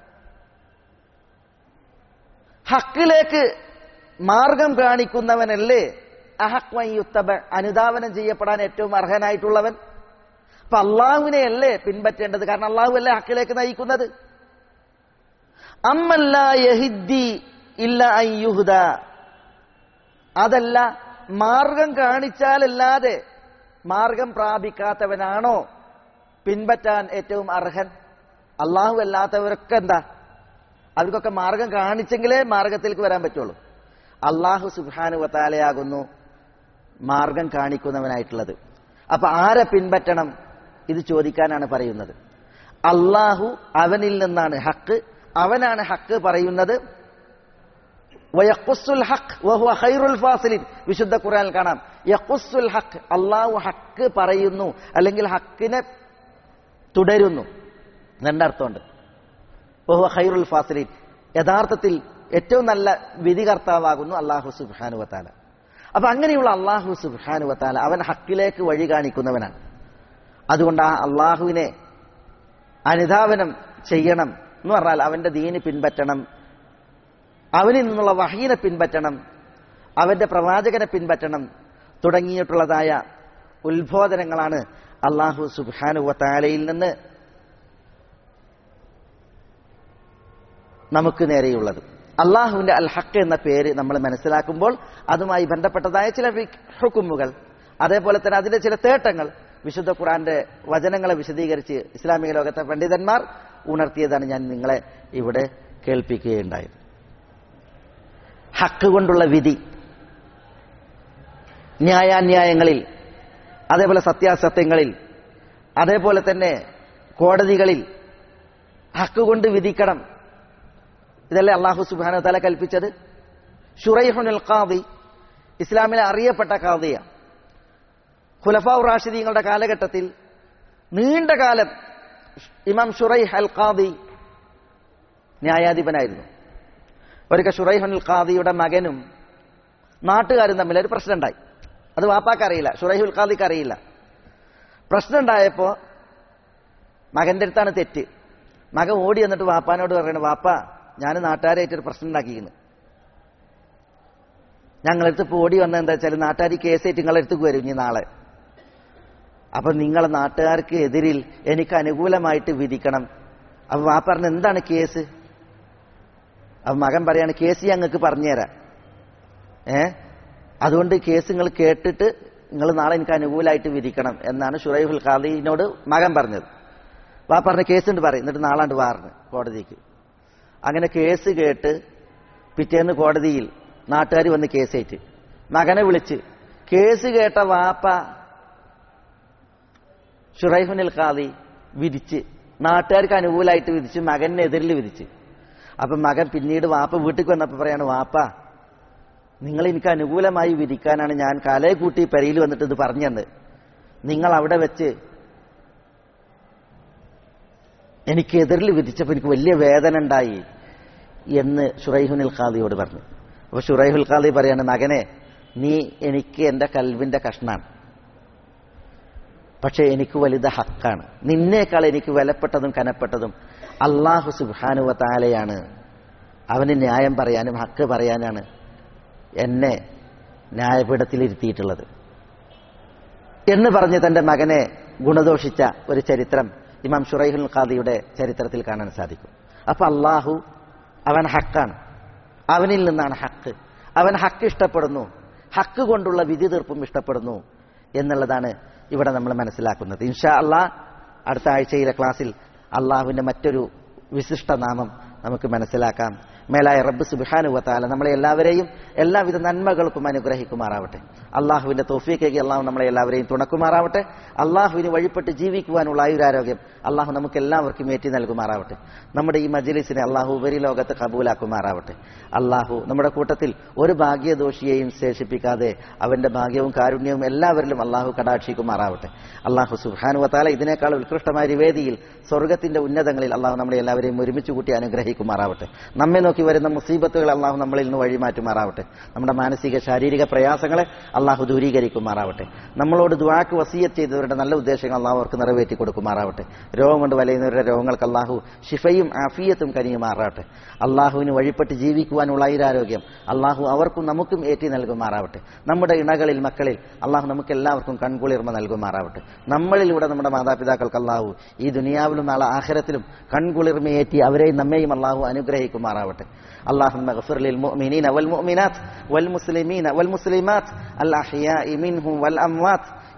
ഹക്കിലേക്ക് മാർഗം കാണിക്കുന്നവനല്ലേ അഹക്കു അൻ യുത്തബ അനുധാവനം ചെയ്യപ്പെടാൻ ഏറ്റവും അർഹനായിട്ടുള്ളവൻ അപ്പൊ അള്ളാഹുവിനെയല്ലേ പിൻപറ്റേണ്ടത് കാരണം അള്ളാഹു അല്ലേ ഹക്കിലേക്ക് നയിക്കുന്നത് അമ്മല്ല യഹിദ്ദി ഇല്ല അയ്യുഹുദ അതല്ല മാർഗം കാണിച്ചാലല്ലാതെ മാർഗം പ്രാപിക്കാത്തവനാണോ പിൻപറ്റാൻ ഏറ്റവും അർഹൻ അള്ളാഹു അല്ലാത്തവരൊക്കെ എന്താ അവർക്കൊക്കെ മാർഗം കാണിച്ചെങ്കിലേ മാർഗത്തിലേക്ക് വരാൻ പറ്റുള്ളൂ അള്ളാഹു സുബാനു വത്താലയാകുന്നു മാർഗം കാണിക്കുന്നവനായിട്ടുള്ളത് അപ്പൊ ആരെ പിൻപറ്റണം ഇത് ചോദിക്കാനാണ് പറയുന്നത് അള്ളാഹു അവനിൽ നിന്നാണ് ഹക്ക് അവനാണ് ഹക്ക് പറയുന്നത് വയഖുസ്സുൽ ഹഖ് വഹുവ ഖൈറുൽ ഫാസിലിൻ വിശുദ്ധ ഖുർആനിൽ കാണാം യഖുസ്സുൽ ഹഖ് അള്ളാഹു ഹക്ക് പറയുന്നു അല്ലെങ്കിൽ ഹക്കിനെ തുടരുന്നു രണ്ടർത്ഥമുണ്ട് വഹുവ ഖൈറുൽ ഫാസിലിൻ യഥാർത്ഥത്തിൽ ഏറ്റവും നല്ല വിധികർത്താവാകുന്നു അള്ളാഹു സുബ്ഹാനു വത്താല അപ്പൊ അങ്ങനെയുള്ള അള്ളാഹു സുബ്ഹാനു വത്താല അവൻ ഹക്കിലേക്ക് വഴി കാണിക്കുന്നവനാണ് അതുകൊണ്ട് ആ അള്ളാഹുവിനെ അനുധാവനം ചെയ്യണം എന്ന് പറഞ്ഞാൽ അവന്റെ ദീന് പിൻപറ്റണം അവനിൽ നിന്നുള്ള വഹീനെ പിൻപറ്റണം അവന്റെ പ്രവാചകനെ പിൻപറ്റണം തുടങ്ങിയിട്ടുള്ളതായ ഉത്ബോധനങ്ങളാണ് അള്ളാഹു സുബാനു താലയിൽ നിന്ന് നമുക്ക് നേരെയുള്ളത് അള്ളാഹുവിന്റെ അൽ ഹക്ക് എന്ന പേര് നമ്മൾ മനസ്സിലാക്കുമ്പോൾ അതുമായി ബന്ധപ്പെട്ടതായ ചില ഹുക്കുമുകൾ അതേപോലെ തന്നെ അതിന്റെ ചില തേട്ടങ്ങൾ വിശുദ്ധ ഖുറാന്റെ വചനങ്ങളെ വിശദീകരിച്ച് ഇസ്ലാമിക ലോകത്തെ പണ്ഡിതന്മാർ ഉണർത്തിയതാണ് ഞാൻ നിങ്ങളെ ഇവിടെ കേൾപ്പിക്കുകയുണ്ടായത് ഹക്ക് കൊണ്ടുള്ള വിധി ന്യായാന്യായങ്ങളിൽ അതേപോലെ സത്യാസത്യങ്ങളിൽ അതേപോലെ തന്നെ കോടതികളിൽ ഹക്ക് കൊണ്ട് വിധിക്കണം ഇതല്ലേ അള്ളാഹു സുബാന തല കൽപ്പിച്ചത് ഷുറൈഹുൽ ഖാദി ഇസ്ലാമിലെ അറിയപ്പെട്ട ഖാദിയ ഖുലഫാവ് റാഷിദീങ്ങളുടെ കാലഘട്ടത്തിൽ നീണ്ട കാലം ഇമാം ഷുറൈഹ് അൽ ഖാദി ന്യായാധിപനായിരുന്നു ഒരിക്കൽ ഷുറൈഹുൽ ഖാദിയുടെ മകനും നാട്ടുകാരും തമ്മിൽ ഒരു പ്രശ്നം ഉണ്ടായി അത് വാപ്പാക്ക് അറിയില്ല ഷുറൈഹുൽ ഖാദിക്ക് അറിയില്ല പ്രശ്നം ഉണ്ടായപ്പോ മകന്റെ അടുത്താണ് തെറ്റ് മകൻ ഓടി എന്നിട്ട് വാപ്പാനോട് പറയണ വാപ്പ ഞാൻ നാട്ടുകാരായിട്ടൊരു പ്രശ്നം ഉണ്ടാക്കിയിരുന്നു ഞങ്ങളടുത്ത് ഇപ്പോൾ ഓടി വന്ന എന്താ വെച്ചാൽ നാട്ടുകാർ കേസായിട്ട് നിങ്ങളുടെ അടുത്തേക്ക് വരും ഇനി നാളെ അപ്പൊ നിങ്ങളെ നാട്ടുകാർക്ക് എതിരിൽ എനിക്ക് അനുകൂലമായിട്ട് വിധിക്കണം അപ്പൊ വാപ്പ പറഞ്ഞ എന്താണ് കേസ് അപ്പൊ മകൻ പറയാണ് കേസ് ഞങ്ങൾക്ക് പറഞ്ഞുതരാം ഏ അതുകൊണ്ട് കേസ് നിങ്ങൾ കേട്ടിട്ട് നിങ്ങൾ നാളെ എനിക്ക് അനുകൂലമായിട്ട് വിധിക്കണം എന്നാണ് ഷുറൈഫുൽ ഖാദിനോട് മകൻ പറഞ്ഞത് വാ പറഞ്ഞ കേസ് ഉണ്ട് പറയും എന്നിട്ട് നാളാണ്ട് വാറിന് കോടതിക്ക് അങ്ങനെ കേസ് കേട്ട് പിറ്റേന്ന് കോടതിയിൽ നാട്ടുകാർ വന്ന് കേസേറ്റ് മകനെ വിളിച്ച് കേസ് കേട്ട വാപ്പ ഷുറൈഫുനിൽ ഖാദി വിധിച്ച് നാട്ടുകാർക്ക് അനുകൂലമായിട്ട് വിധിച്ച് മകനെതിരിൽ വിധിച്ച് അപ്പൊ മകൻ പിന്നീട് വാപ്പ വീട്ടിൽ വന്നപ്പോ പറയാണ് വാപ്പ നിങ്ങൾ എനിക്ക് അനുകൂലമായി വിധിക്കാനാണ് ഞാൻ കാലയെ കൂട്ടി പെരയിൽ വന്നിട്ട് ഇത് പറഞ്ഞത് നിങ്ങൾ അവിടെ വെച്ച് എനിക്ക് എതിരിൽ വിധിച്ചപ്പോൾ എനിക്ക് വലിയ വേദന ഉണ്ടായി എന്ന് ഷുറൈഹുനിൽ ഖാദിയോട് പറഞ്ഞു അപ്പൊ ഷുറൈഹുൽ ഖാദി പറയാണ് മകനെ നീ എനിക്ക് എന്റെ കൽവിന്റെ കഷ്ണാണ് പക്ഷെ എനിക്ക് വലുത് ഹക്കാണ് നിന്നേക്കാൾ എനിക്ക് വിലപ്പെട്ടതും കനപ്പെട്ടതും അള്ളാഹു സുബാനുവ താലയാണ് അവന് ന്യായം പറയാനും ഹക്ക് പറയാനാണ് എന്നെ ന്യായപീഠത്തിലിരുത്തിയിട്ടുള്ളത് എന്ന് പറഞ്ഞ് തന്റെ മകനെ ഗുണദോഷിച്ച ഒരു ചരിത്രം ഇമാം ഷുറൈഹുൽ ഖാദിയുടെ ചരിത്രത്തിൽ കാണാൻ സാധിക്കും അപ്പൊ അള്ളാഹു അവൻ ഹക്കാണ് അവനിൽ നിന്നാണ് ഹക്ക് അവൻ ഹക്ക് ഇഷ്ടപ്പെടുന്നു ഹക്ക് കൊണ്ടുള്ള വിധി തീർപ്പും ഇഷ്ടപ്പെടുന്നു എന്നുള്ളതാണ് ഇവിടെ നമ്മൾ മനസ്സിലാക്കുന്നത് ഇൻഷാ അള്ളാ അടുത്ത ആഴ്ചയിലെ ക്ലാസ്സിൽ അള്ളാഹുവിന്റെ മറ്റൊരു വിശിഷ്ട നാമം നമുക്ക് മനസ്സിലാക്കാം മേലായ റബ്ബ് സുബാനുവത്താല നമ്മളെ എല്ലാവരെയും എല്ലാവിധ നന്മകൾക്കും അനുഗ്രഹിക്കുമാറാവട്ടെ അള്ളാഹുവിന്റെ തോഫിയേക്ക് അള്ളാഹു നമ്മളെ എല്ലാവരെയും തുണക്കുമാറാവട്ടെ അള്ളാഹുവിന് വഴിപ്പെട്ട് ജീവിക്കുവാനുള്ള ആയുരാരോഗ്യം അള്ളാഹു നമുക്ക് എല്ലാവർക്കും ഏറ്റി നൽകുമാറാവട്ടെ നമ്മുടെ ഈ മജ്ലിസിനെ അള്ളാഹു ഉപരിലോകത്ത് കബൂലാക്കുമാറാവട്ടെ അള്ളാഹു നമ്മുടെ കൂട്ടത്തിൽ ഒരു ഭാഗ്യദോഷിയെയും ശേഷിപ്പിക്കാതെ അവന്റെ ഭാഗ്യവും കാരുണ്യവും എല്ലാവരിലും അള്ളാഹു കടാക്ഷിക്കുമാറാവട്ടെ അള്ളാഹു സുബാനുവത്താല ഇതിനേക്കാൾ ഉത്കൃഷ്ടമായ ഒരു വേദിയിൽ സ്വർഗത്തിന്റെ ഉന്നതങ്ങളിൽ അള്ളാഹു നമ്മളെ എല്ലാവരെയും ഒരുമിച്ച് കൂട്ടി അനുഗ്രഹിക്കുമാറാവട്ടെ നമ്മെ നോക്കി വരുന്ന മുസീബത്തുകൾ അള്ളാഹു നമ്മളിൽ നിന്ന് വഴിമാറ്റുമാറാവട്ടെ നമ്മുടെ മാനസിക ശാരീരിക പ്രയാസങ്ങളെ അള്ളാഹു ദൂരീകരിക്കുമാറാവട്ടെ നമ്മളോട് ദ്വാക്ക് വസീയത്ത് ചെയ്തവരുടെ നല്ല ഉദ്ദേശങ്ങൾ അള്ളാഹു അവർക്ക് നിറവേറ്റി കൊടുക്കുമാറാവട്ടെ രോഗം കൊണ്ട് വലയുന്നവരുടെ രോഗങ്ങൾക്ക് അള്ളാഹു ഷിഫയും ആഫിയത്തും കനിയുമാറാവട്ടെ അള്ളാഹുവിന് വഴിപ്പെട്ട് ജീവിക്കുവാനുള്ള ഐരാരോഗ്യം അള്ളാഹു അവർക്കും നമുക്കും ഏറ്റി നൽകുമാറാവട്ടെ നമ്മുടെ ഇണകളിൽ മക്കളിൽ അള്ളാഹു നമുക്ക് എല്ലാവർക്കും കൺകുളിർമ നൽകുമാറാവട്ടെ നമ്മളിലൂടെ നമ്മുടെ മാതാപിതാക്കൾക്ക് അള്ളാഹു ഈ ദുനിയാവിലും നാളെ ആഖിരത്തിലും കൺകുളിർമയേറ്റി അവരെയും നമ്മെയും അള്ളാഹു അനുഗ്രഹിക്കുമാറാവട്ടെ اللهم اغفر للمؤمنين والمؤمنات والمسلمين والمسلمات الأحياء منهم والأموات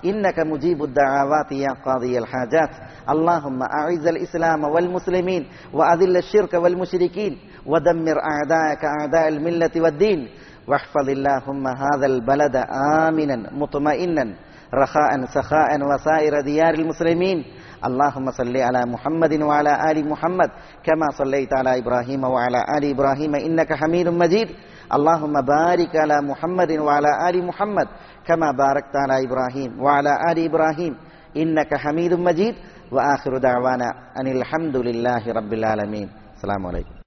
إنك مجيب الدعوات يا قاضي الحاجات اللهم أعز الإسلام والمسلمين وأذل الشرك والمشركين ودمر أعداءك أعداء الملة والدين واحفظ اللهم هذا البلد آمنا مطمئنا رخاء سخاء وسائر ديار المسلمين اللهم صل على محمد وعلى آل محمد كما صليت على إبراهيم وعلى آل إبراهيم إنك حميد مجيد اللهم بارك على محمد وعلى آل محمد كما باركت على إبراهيم وعلى آل إبراهيم إنك حميد مجيد وآخر دعوانا أن الحمد لله رب العالمين السلام عليكم